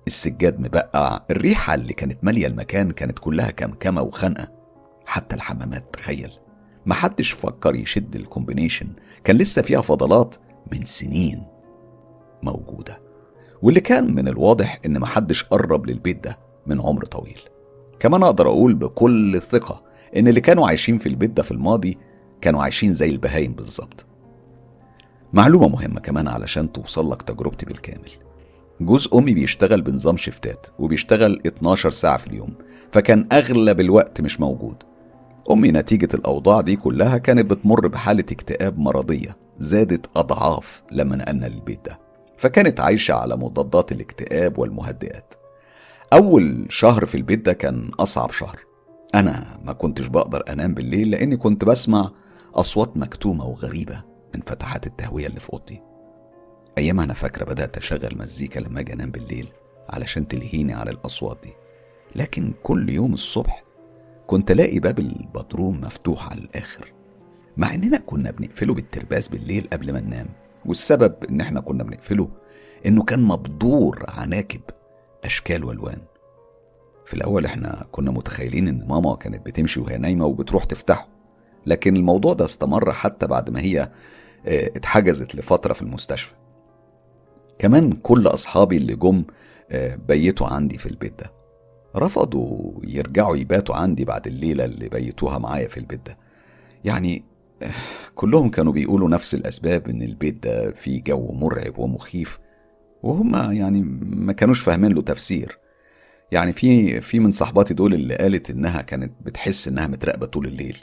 السجاد مبقع الريحة اللي كانت مالية المكان كانت كلها كمكمة وخنقة حتى الحمامات تخيل محدش فكر يشد الكومبينيشن كان لسه فيها فضلات من سنين موجودة واللي كان من الواضح إن محدش قرب للبيت ده من عمر طويل كمان أقدر أقول بكل ثقة إن اللي كانوا عايشين في البيت ده في الماضي كانوا عايشين زي البهايم بالظبط معلومة مهمة كمان علشان توصل لك تجربتي بالكامل جوز أمي بيشتغل بنظام شفتات وبيشتغل 12 ساعة في اليوم فكان أغلب الوقت مش موجود أمي نتيجة الأوضاع دي كلها كانت بتمر بحالة اكتئاب مرضية زادت أضعاف لما نقلنا للبيت ده فكانت عايشة على مضادات الاكتئاب والمهدئات أول شهر في البيت ده كان أصعب شهر أنا ما كنتش بقدر أنام بالليل لأني كنت بسمع أصوات مكتومة وغريبة من فتحات التهوية اللي في أوضتي أيامها أنا فاكرة بدأت أشغل مزيكا لما أجي أنام بالليل علشان تلهيني عن الأصوات دي لكن كل يوم الصبح كنت ألاقي باب البدروم مفتوح على الآخر مع إننا كنا بنقفله بالترباس بالليل قبل ما ننام والسبب إن إحنا كنا بنقفله إنه كان مبدور عناكب أشكال وألوان في الأول إحنا كنا متخيلين إن ماما كانت بتمشي وهي نايمة وبتروح تفتحه لكن الموضوع ده استمر حتى بعد ما هي آه، اتحجزت لفترة في المستشفى كمان كل أصحابي اللي جم آه، بيتوا عندي في البيت ده رفضوا يرجعوا يباتوا عندي بعد الليلة اللي بيتوها معايا في البيت ده يعني آه، كلهم كانوا بيقولوا نفس الأسباب إن البيت ده فيه جو مرعب ومخيف وهم يعني ما كانوش فاهمين له تفسير يعني في في من صحباتي دول اللي قالت إنها كانت بتحس إنها متراقبة طول الليل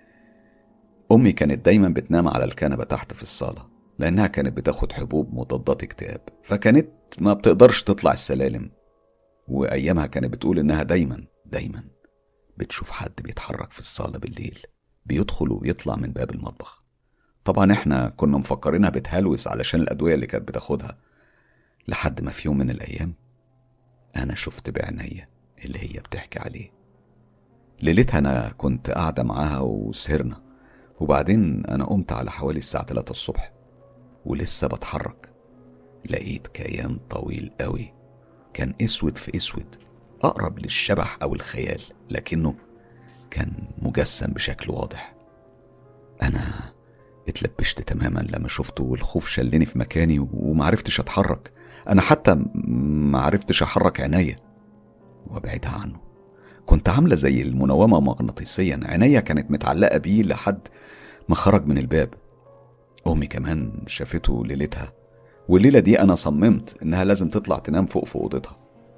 أمي كانت دايما بتنام على الكنبة تحت في الصالة لأنها كانت بتاخد حبوب مضادات اكتئاب فكانت ما بتقدرش تطلع السلالم وأيامها كانت بتقول إنها دايما دايما بتشوف حد بيتحرك في الصالة بالليل بيدخل ويطلع من باب المطبخ طبعا احنا كنا مفكرينها بتهلوس علشان الأدوية اللي كانت بتاخدها لحد ما في يوم من الأيام أنا شفت بعينيا اللي هي بتحكي عليه ليلتها أنا كنت قاعدة معاها وسهرنا وبعدين أنا قمت على حوالي الساعة 3 الصبح ولسه بتحرك لقيت كيان طويل قوي كان اسود في اسود اقرب للشبح او الخيال لكنه كان مجسم بشكل واضح انا اتلبشت تماما لما شفته والخوف شلني في مكاني ومعرفتش اتحرك انا حتى معرفتش احرك عينيا وابعدها عنه كنت عامله زي المنومه مغناطيسيا عينيا كانت متعلقه بيه لحد ما خرج من الباب امي كمان شافته ليلتها والليله دي انا صممت انها لازم تطلع تنام فوق في اوضتها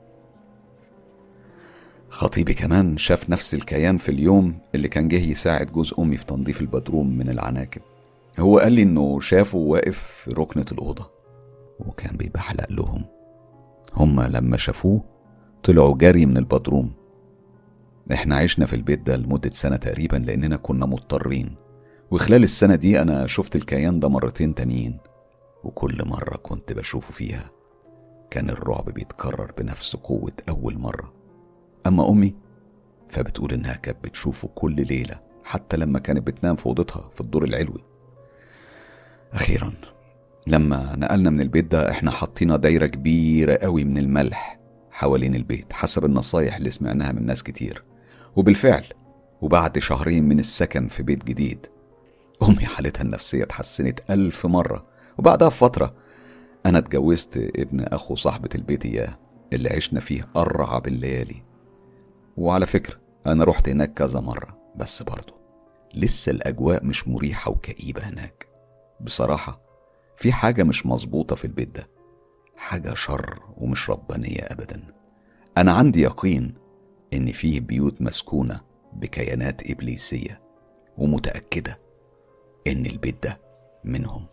خطيبي كمان شاف نفس الكيان في اليوم اللي كان جه يساعد جوز امي في تنظيف البدروم من العناكب هو قال لي انه شافه واقف في ركنة الأوضة وكان بيبحلق لهم هما لما شافوه طلعوا جري من البدروم احنا عشنا في البيت ده لمدة سنة تقريبا لأننا كنا مضطرين وخلال السنة دي أنا شفت الكيان ده مرتين تانيين وكل مرة كنت بشوفه فيها كان الرعب بيتكرر بنفس قوة أول مرة أما أمي فبتقول إنها كانت بتشوفه كل ليلة حتى لما كانت بتنام في أوضتها في الدور العلوي أخيرا لما نقلنا من البيت ده احنا حطينا دايرة كبيرة قوي من الملح حوالين البيت حسب النصايح اللي سمعناها من ناس كتير وبالفعل وبعد شهرين من السكن في بيت جديد أمي حالتها النفسية اتحسنت ألف مرة وبعدها بفترة أنا اتجوزت ابن أخو صاحبة البيت إياه اللي عشنا فيه أرعب الليالي وعلى فكرة أنا رحت هناك كذا مرة بس برضه لسه الأجواء مش مريحة وكئيبة هناك بصراحة في حاجة مش مظبوطة في البيت ده حاجة شر ومش ربانية أبدا أنا عندي يقين إن فيه بيوت مسكونة بكيانات إبليسية ومتأكدة إن البيت ده منهم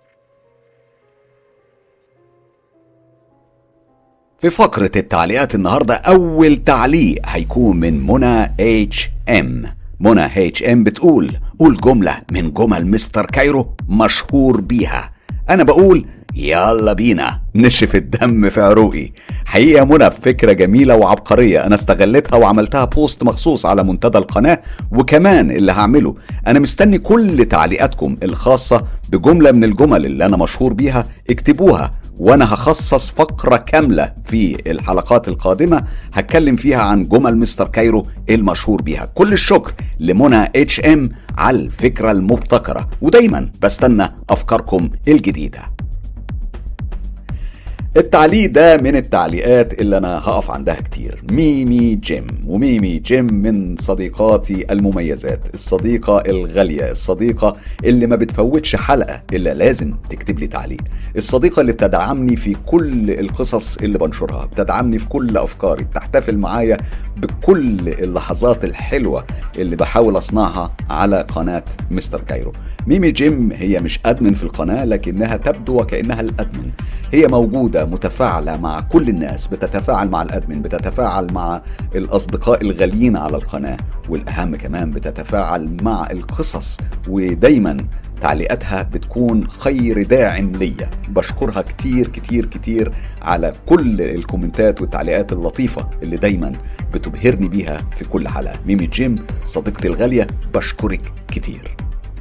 في فقرة التعليقات النهاردة أول تعليق هيكون من منى اتش ام منى اتش ام بتقول قول جملة من جمل مستر كايرو مشهور بيها أنا بقول يلا بينا نشف الدم في عروقي حقيقة يا منى فكرة جميلة وعبقرية أنا استغلتها وعملتها بوست مخصوص على منتدى القناة وكمان اللي هعمله أنا مستني كل تعليقاتكم الخاصة بجملة من الجمل اللي أنا مشهور بيها اكتبوها وانا هخصص فقرة كاملة في الحلقات القادمة هتكلم فيها عن جمل مستر كايرو المشهور بيها كل الشكر لمنى اتش ام على الفكرة المبتكرة ودايما بستنى افكاركم الجديدة التعليق ده من التعليقات اللي انا هقف عندها كتير ميمي جيم وميمي جيم من صديقاتي المميزات الصديقة الغالية الصديقة اللي ما بتفوتش حلقة الا لازم تكتب لي تعليق الصديقة اللي بتدعمني في كل القصص اللي بنشرها بتدعمني في كل افكاري بتحتفل معايا بكل اللحظات الحلوة اللي بحاول اصنعها على قناة مستر كايرو ميمي جيم هي مش ادمن في القناة لكنها تبدو وكأنها الادمن هي موجودة متفاعلة مع كل الناس بتتفاعل مع الادمن بتتفاعل مع الاصدقاء الغاليين على القناة والاهم كمان بتتفاعل مع القصص ودايما تعليقاتها بتكون خير داعم ليا بشكرها كتير كتير كتير على كل الكومنتات والتعليقات اللطيفة اللي دايما بتبهرني بيها في كل حلقة ميمي جيم صديقتي الغالية بشكرك كتير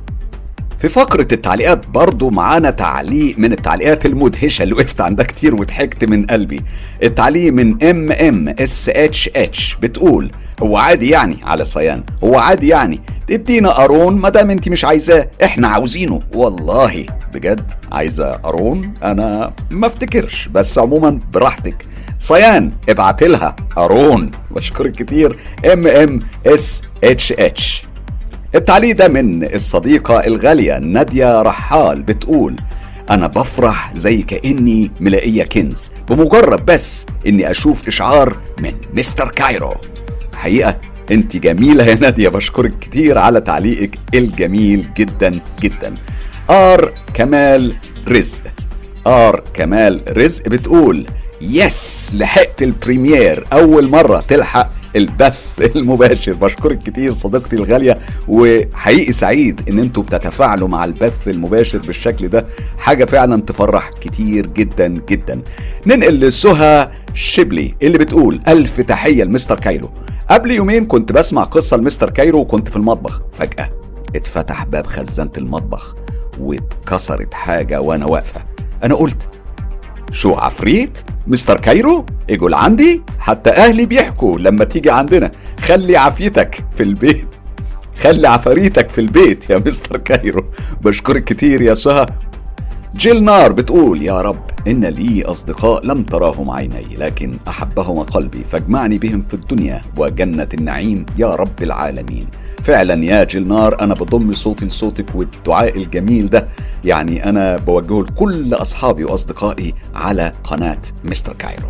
في فقرة التعليقات برضو معانا تعليق من التعليقات المدهشة اللي وقفت عندها كتير وضحكت من قلبي التعليق من ام ام اس اتش اتش بتقول هو عادي يعني على صيان هو عادي يعني تدينا قارون ما دام انت مش عايزاه احنا عاوزينه والله بجد عايزه قارون انا ما افتكرش بس عموما براحتك صيان ابعت لها قارون بشكرك كتير ام ام اس اتش اتش التعليق ده من الصديقة الغالية نادية رحال بتقول أنا بفرح زي كأني ملاقية كنز بمجرد بس إني أشوف إشعار من مستر كايرو حقيقة أنت جميلة يا نادية بشكرك كتير على تعليقك الجميل جدا جدا آر كمال رزق آر كمال رزق بتقول يس لحقت البريمير أول مرة تلحق البث المباشر بشكرك كتير صديقتي الغالية وحقيقي سعيد ان انتوا بتتفاعلوا مع البث المباشر بالشكل ده حاجة فعلا تفرح كتير جدا جدا ننقل لسهى شبلي اللي بتقول الف تحية لمستر كايرو قبل يومين كنت بسمع قصة لمستر كايرو وكنت في المطبخ فجأة اتفتح باب خزانة المطبخ واتكسرت حاجة وانا واقفة انا قلت شو عفريت مستر كايرو اجول عندي حتى اهلي بيحكوا لما تيجي عندنا خلي عافيتك في البيت خلي عفاريتك في البيت يا مستر كايرو بشكرك كتير يا سهى جيل نار بتقول يا رب إن لي أصدقاء لم تراهم عيني لكن أحبهم قلبي فاجمعني بهم في الدنيا وجنة النعيم يا رب العالمين فعلا يا جيل نار أنا بضم صوتي لصوتك والدعاء الجميل ده يعني أنا بوجهه لكل أصحابي وأصدقائي على قناة مستر كايرو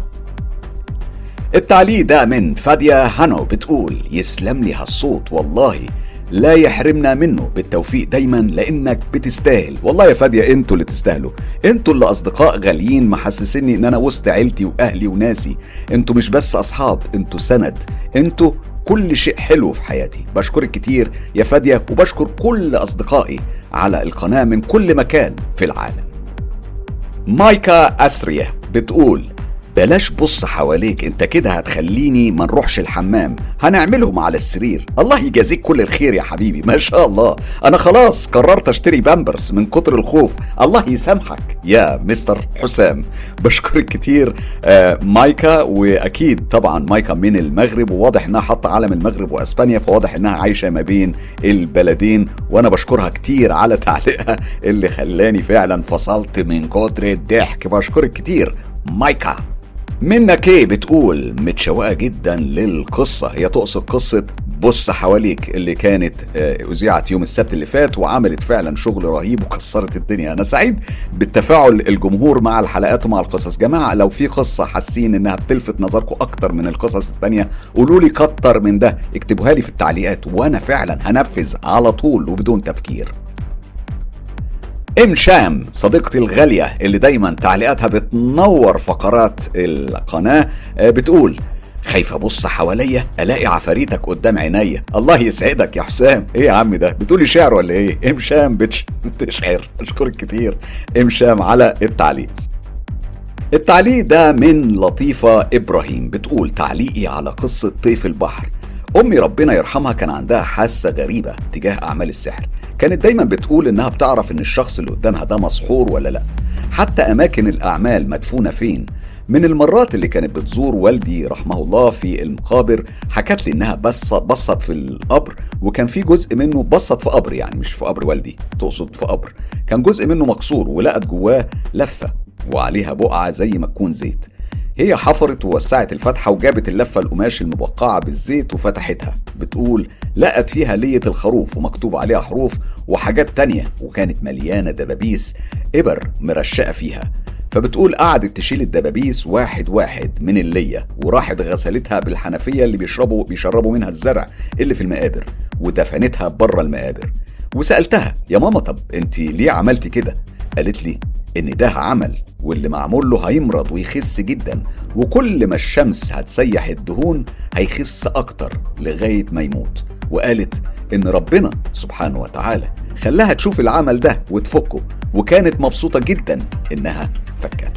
التعليق ده من فادية هانو بتقول يسلم لي هالصوت والله لا يحرمنا منه بالتوفيق دايما لانك بتستاهل والله يا فادية انتوا اللي تستاهلوا انتوا اللي اصدقاء غاليين محسسيني ان انا وسط عيلتي واهلي وناسي انتوا مش بس اصحاب انتوا سند انتوا كل شيء حلو في حياتي بشكرك كتير يا فادية وبشكر كل اصدقائي على القناة من كل مكان في العالم مايكا أسريا بتقول بلاش بص حواليك انت كده هتخليني ما نروحش الحمام هنعملهم على السرير الله يجازيك كل الخير يا حبيبي ما شاء الله انا خلاص قررت اشتري بامبرز من كتر الخوف الله يسامحك يا مستر حسام بشكرك كتير آه مايكا واكيد طبعا مايكا من المغرب وواضح انها حاطه علم المغرب واسبانيا فواضح انها عايشه ما بين البلدين وانا بشكرها كتير على تعليقها اللي خلاني فعلا فصلت من كتر الضحك بشكرك كتير مايكا منا كي بتقول متشوقة جدا للقصة هي تقصد قصة بص حواليك اللي كانت آه، أذيعت يوم السبت اللي فات وعملت فعلا شغل رهيب وكسرت الدنيا أنا سعيد بالتفاعل الجمهور مع الحلقات ومع القصص جماعة لو في قصة حاسين إنها بتلفت نظركم أكتر من القصص التانية قولوا لي كتر من ده اكتبوها لي في التعليقات وأنا فعلا هنفذ على طول وبدون تفكير ام شام صديقتي الغالية اللي دايما تعليقاتها بتنور فقرات القناة آه، بتقول خايف ابص حواليا الاقي عفاريتك قدام عينيا الله يسعدك يا حسام ايه يا عم ده بتقولي شعر ولا ايه امشام بتش... بتشعر اشكرك كتير امشام على التعليق التعليق ده من لطيفة إبراهيم بتقول تعليقي على قصة طيف البحر أمي ربنا يرحمها كان عندها حاسة غريبة تجاه أعمال السحر كانت دايما بتقول إنها بتعرف إن الشخص اللي قدامها ده مسحور ولا لأ حتى أماكن الأعمال مدفونة فين من المرات اللي كانت بتزور والدي رحمه الله في المقابر حكت لي انها بس بصت في القبر وكان في جزء منه بصت في قبر يعني مش في قبر والدي تقصد في قبر كان جزء منه مكسور ولقت جواه لفه وعليها بقعه زي ما تكون زيت هي حفرت ووسعت الفتحة وجابت اللفة القماش المبقعة بالزيت وفتحتها بتقول لقت فيها لية الخروف ومكتوب عليها حروف وحاجات تانية وكانت مليانة دبابيس إبر مرشقة فيها فبتقول قعدت تشيل الدبابيس واحد واحد من اللية وراحت غسلتها بالحنفية اللي بيشربوا بيشربوا منها الزرع اللي في المقابر ودفنتها بره المقابر وسألتها يا ماما طب انت ليه عملتي كده قالت لي ان ده عمل واللي معمول له هيمرض ويخس جدا وكل ما الشمس هتسيح الدهون هيخس اكتر لغايه ما يموت وقالت ان ربنا سبحانه وتعالى خلاها تشوف العمل ده وتفكه وكانت مبسوطه جدا انها فكته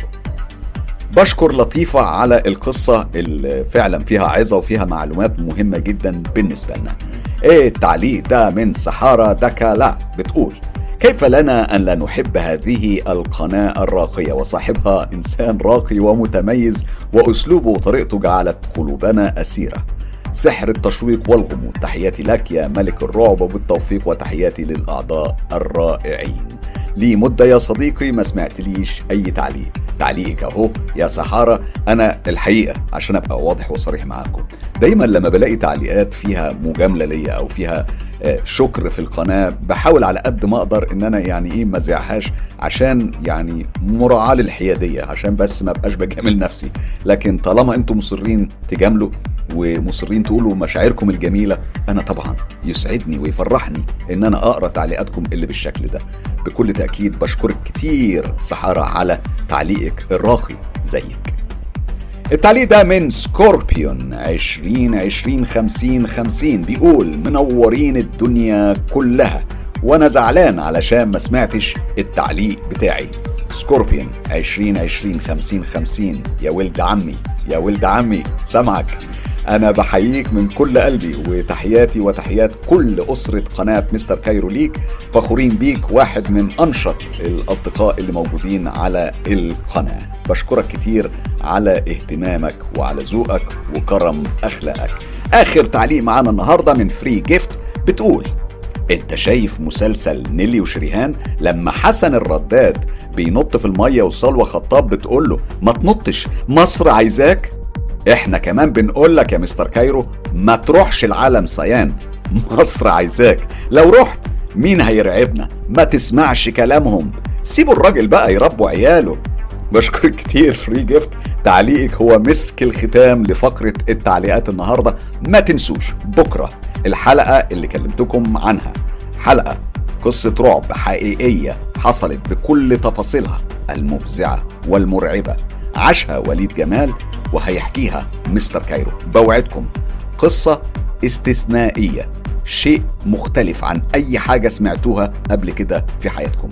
بشكر لطيفة على القصة اللي فعلا فيها عظة وفيها معلومات مهمة جدا بالنسبة لنا ايه التعليق ده من سحارة دكالا بتقول كيف لنا أن لا نحب هذه القناة الراقية وصاحبها إنسان راقي ومتميز وأسلوبه وطريقته جعلت قلوبنا أسيرة سحر التشويق والغموض تحياتي لك يا ملك الرعب وبالتوفيق وتحياتي للأعضاء الرائعين لي مدة يا صديقي ما سمعتليش أي تعليق تعليقك اهو يا سحارة انا الحقيقة عشان ابقى واضح وصريح معاكم دايما لما بلاقي تعليقات فيها مجاملة ليا او فيها شكر في القناة بحاول على قد ما اقدر ان انا يعني ايه ما ازعهاش عشان يعني مراعاة للحيادية عشان بس ما بقاش بجامل نفسي لكن طالما انتم مصرين تجاملوا ومصرين تقولوا مشاعركم الجميلة انا طبعا يسعدني ويفرحني ان انا اقرا تعليقاتكم اللي بالشكل ده بكل تأكيد بشكرك كتير سحارة على تعليقك الراقي زيك التعليق ده من سكوربيون 20 20 50 50 بيقول منورين الدنيا كلها وانا زعلان علشان ما سمعتش التعليق بتاعي سكوربيون 20 20 50 50 يا ولد عمي يا ولد عمي سامعك أنا بحييك من كل قلبي وتحياتي وتحيات كل أسرة قناة مستر كايرو ليك فخورين بيك واحد من أنشط الأصدقاء اللي موجودين على القناة بشكرك كتير على اهتمامك وعلى ذوقك وكرم أخلاقك آخر تعليق معانا النهاردة من فري جيفت بتقول انت شايف مسلسل نيلي وشريهان لما حسن الرداد بينط في الميه وصلوى خطاب بتقول له ما تنطش مصر عايزاك احنا كمان بنقول لك يا مستر كايرو ما تروحش العالم صيان مصر عايزاك لو رحت مين هيرعبنا ما تسمعش كلامهم سيبوا الراجل بقى يربوا عياله بشكرك كتير فري جيفت تعليقك هو مسك الختام لفقرة التعليقات النهاردة ما تنسوش بكرة الحلقة اللي كلمتكم عنها حلقة قصة رعب حقيقية حصلت بكل تفاصيلها المفزعة والمرعبة عاشها وليد جمال وهيحكيها مستر كايرو بوعدكم قصة استثنائية شيء مختلف عن أي حاجة سمعتوها قبل كده في حياتكم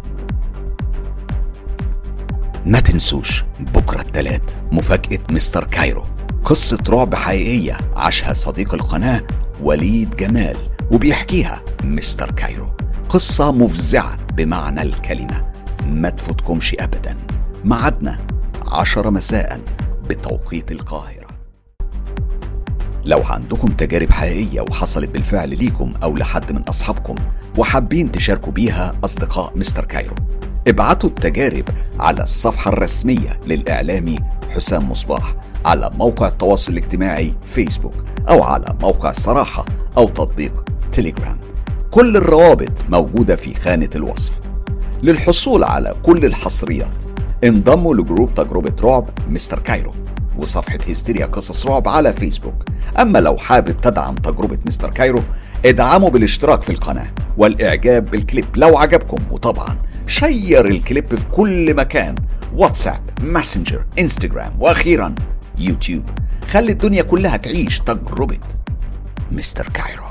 ما تنسوش بكرة التلات مفاجأة مستر كايرو قصة رعب حقيقية عاشها صديق القناة وليد جمال وبيحكيها مستر كايرو قصة مفزعة بمعنى الكلمة ما تفوتكمش أبدا معدنا عشرة مساء بتوقيت القاهرة لو عندكم تجارب حقيقية وحصلت بالفعل ليكم أو لحد من أصحابكم وحابين تشاركوا بيها أصدقاء مستر كايرو ابعتوا التجارب على الصفحة الرسمية للإعلامي حسام مصباح على موقع التواصل الاجتماعي فيسبوك أو على موقع الصراحة أو تطبيق تليجرام كل الروابط موجودة في خانة الوصف للحصول على كل الحصريات انضموا لجروب تجربة رعب مستر كايرو وصفحة هستيريا قصص رعب على فيسبوك أما لو حابب تدعم تجربة مستر كايرو ادعموا بالاشتراك في القناة والإعجاب بالكليب لو عجبكم وطبعا شير الكليب في كل مكان واتساب ماسنجر انستجرام وأخيرا يوتيوب خلي الدنيا كلها تعيش تجربة مستر كايرو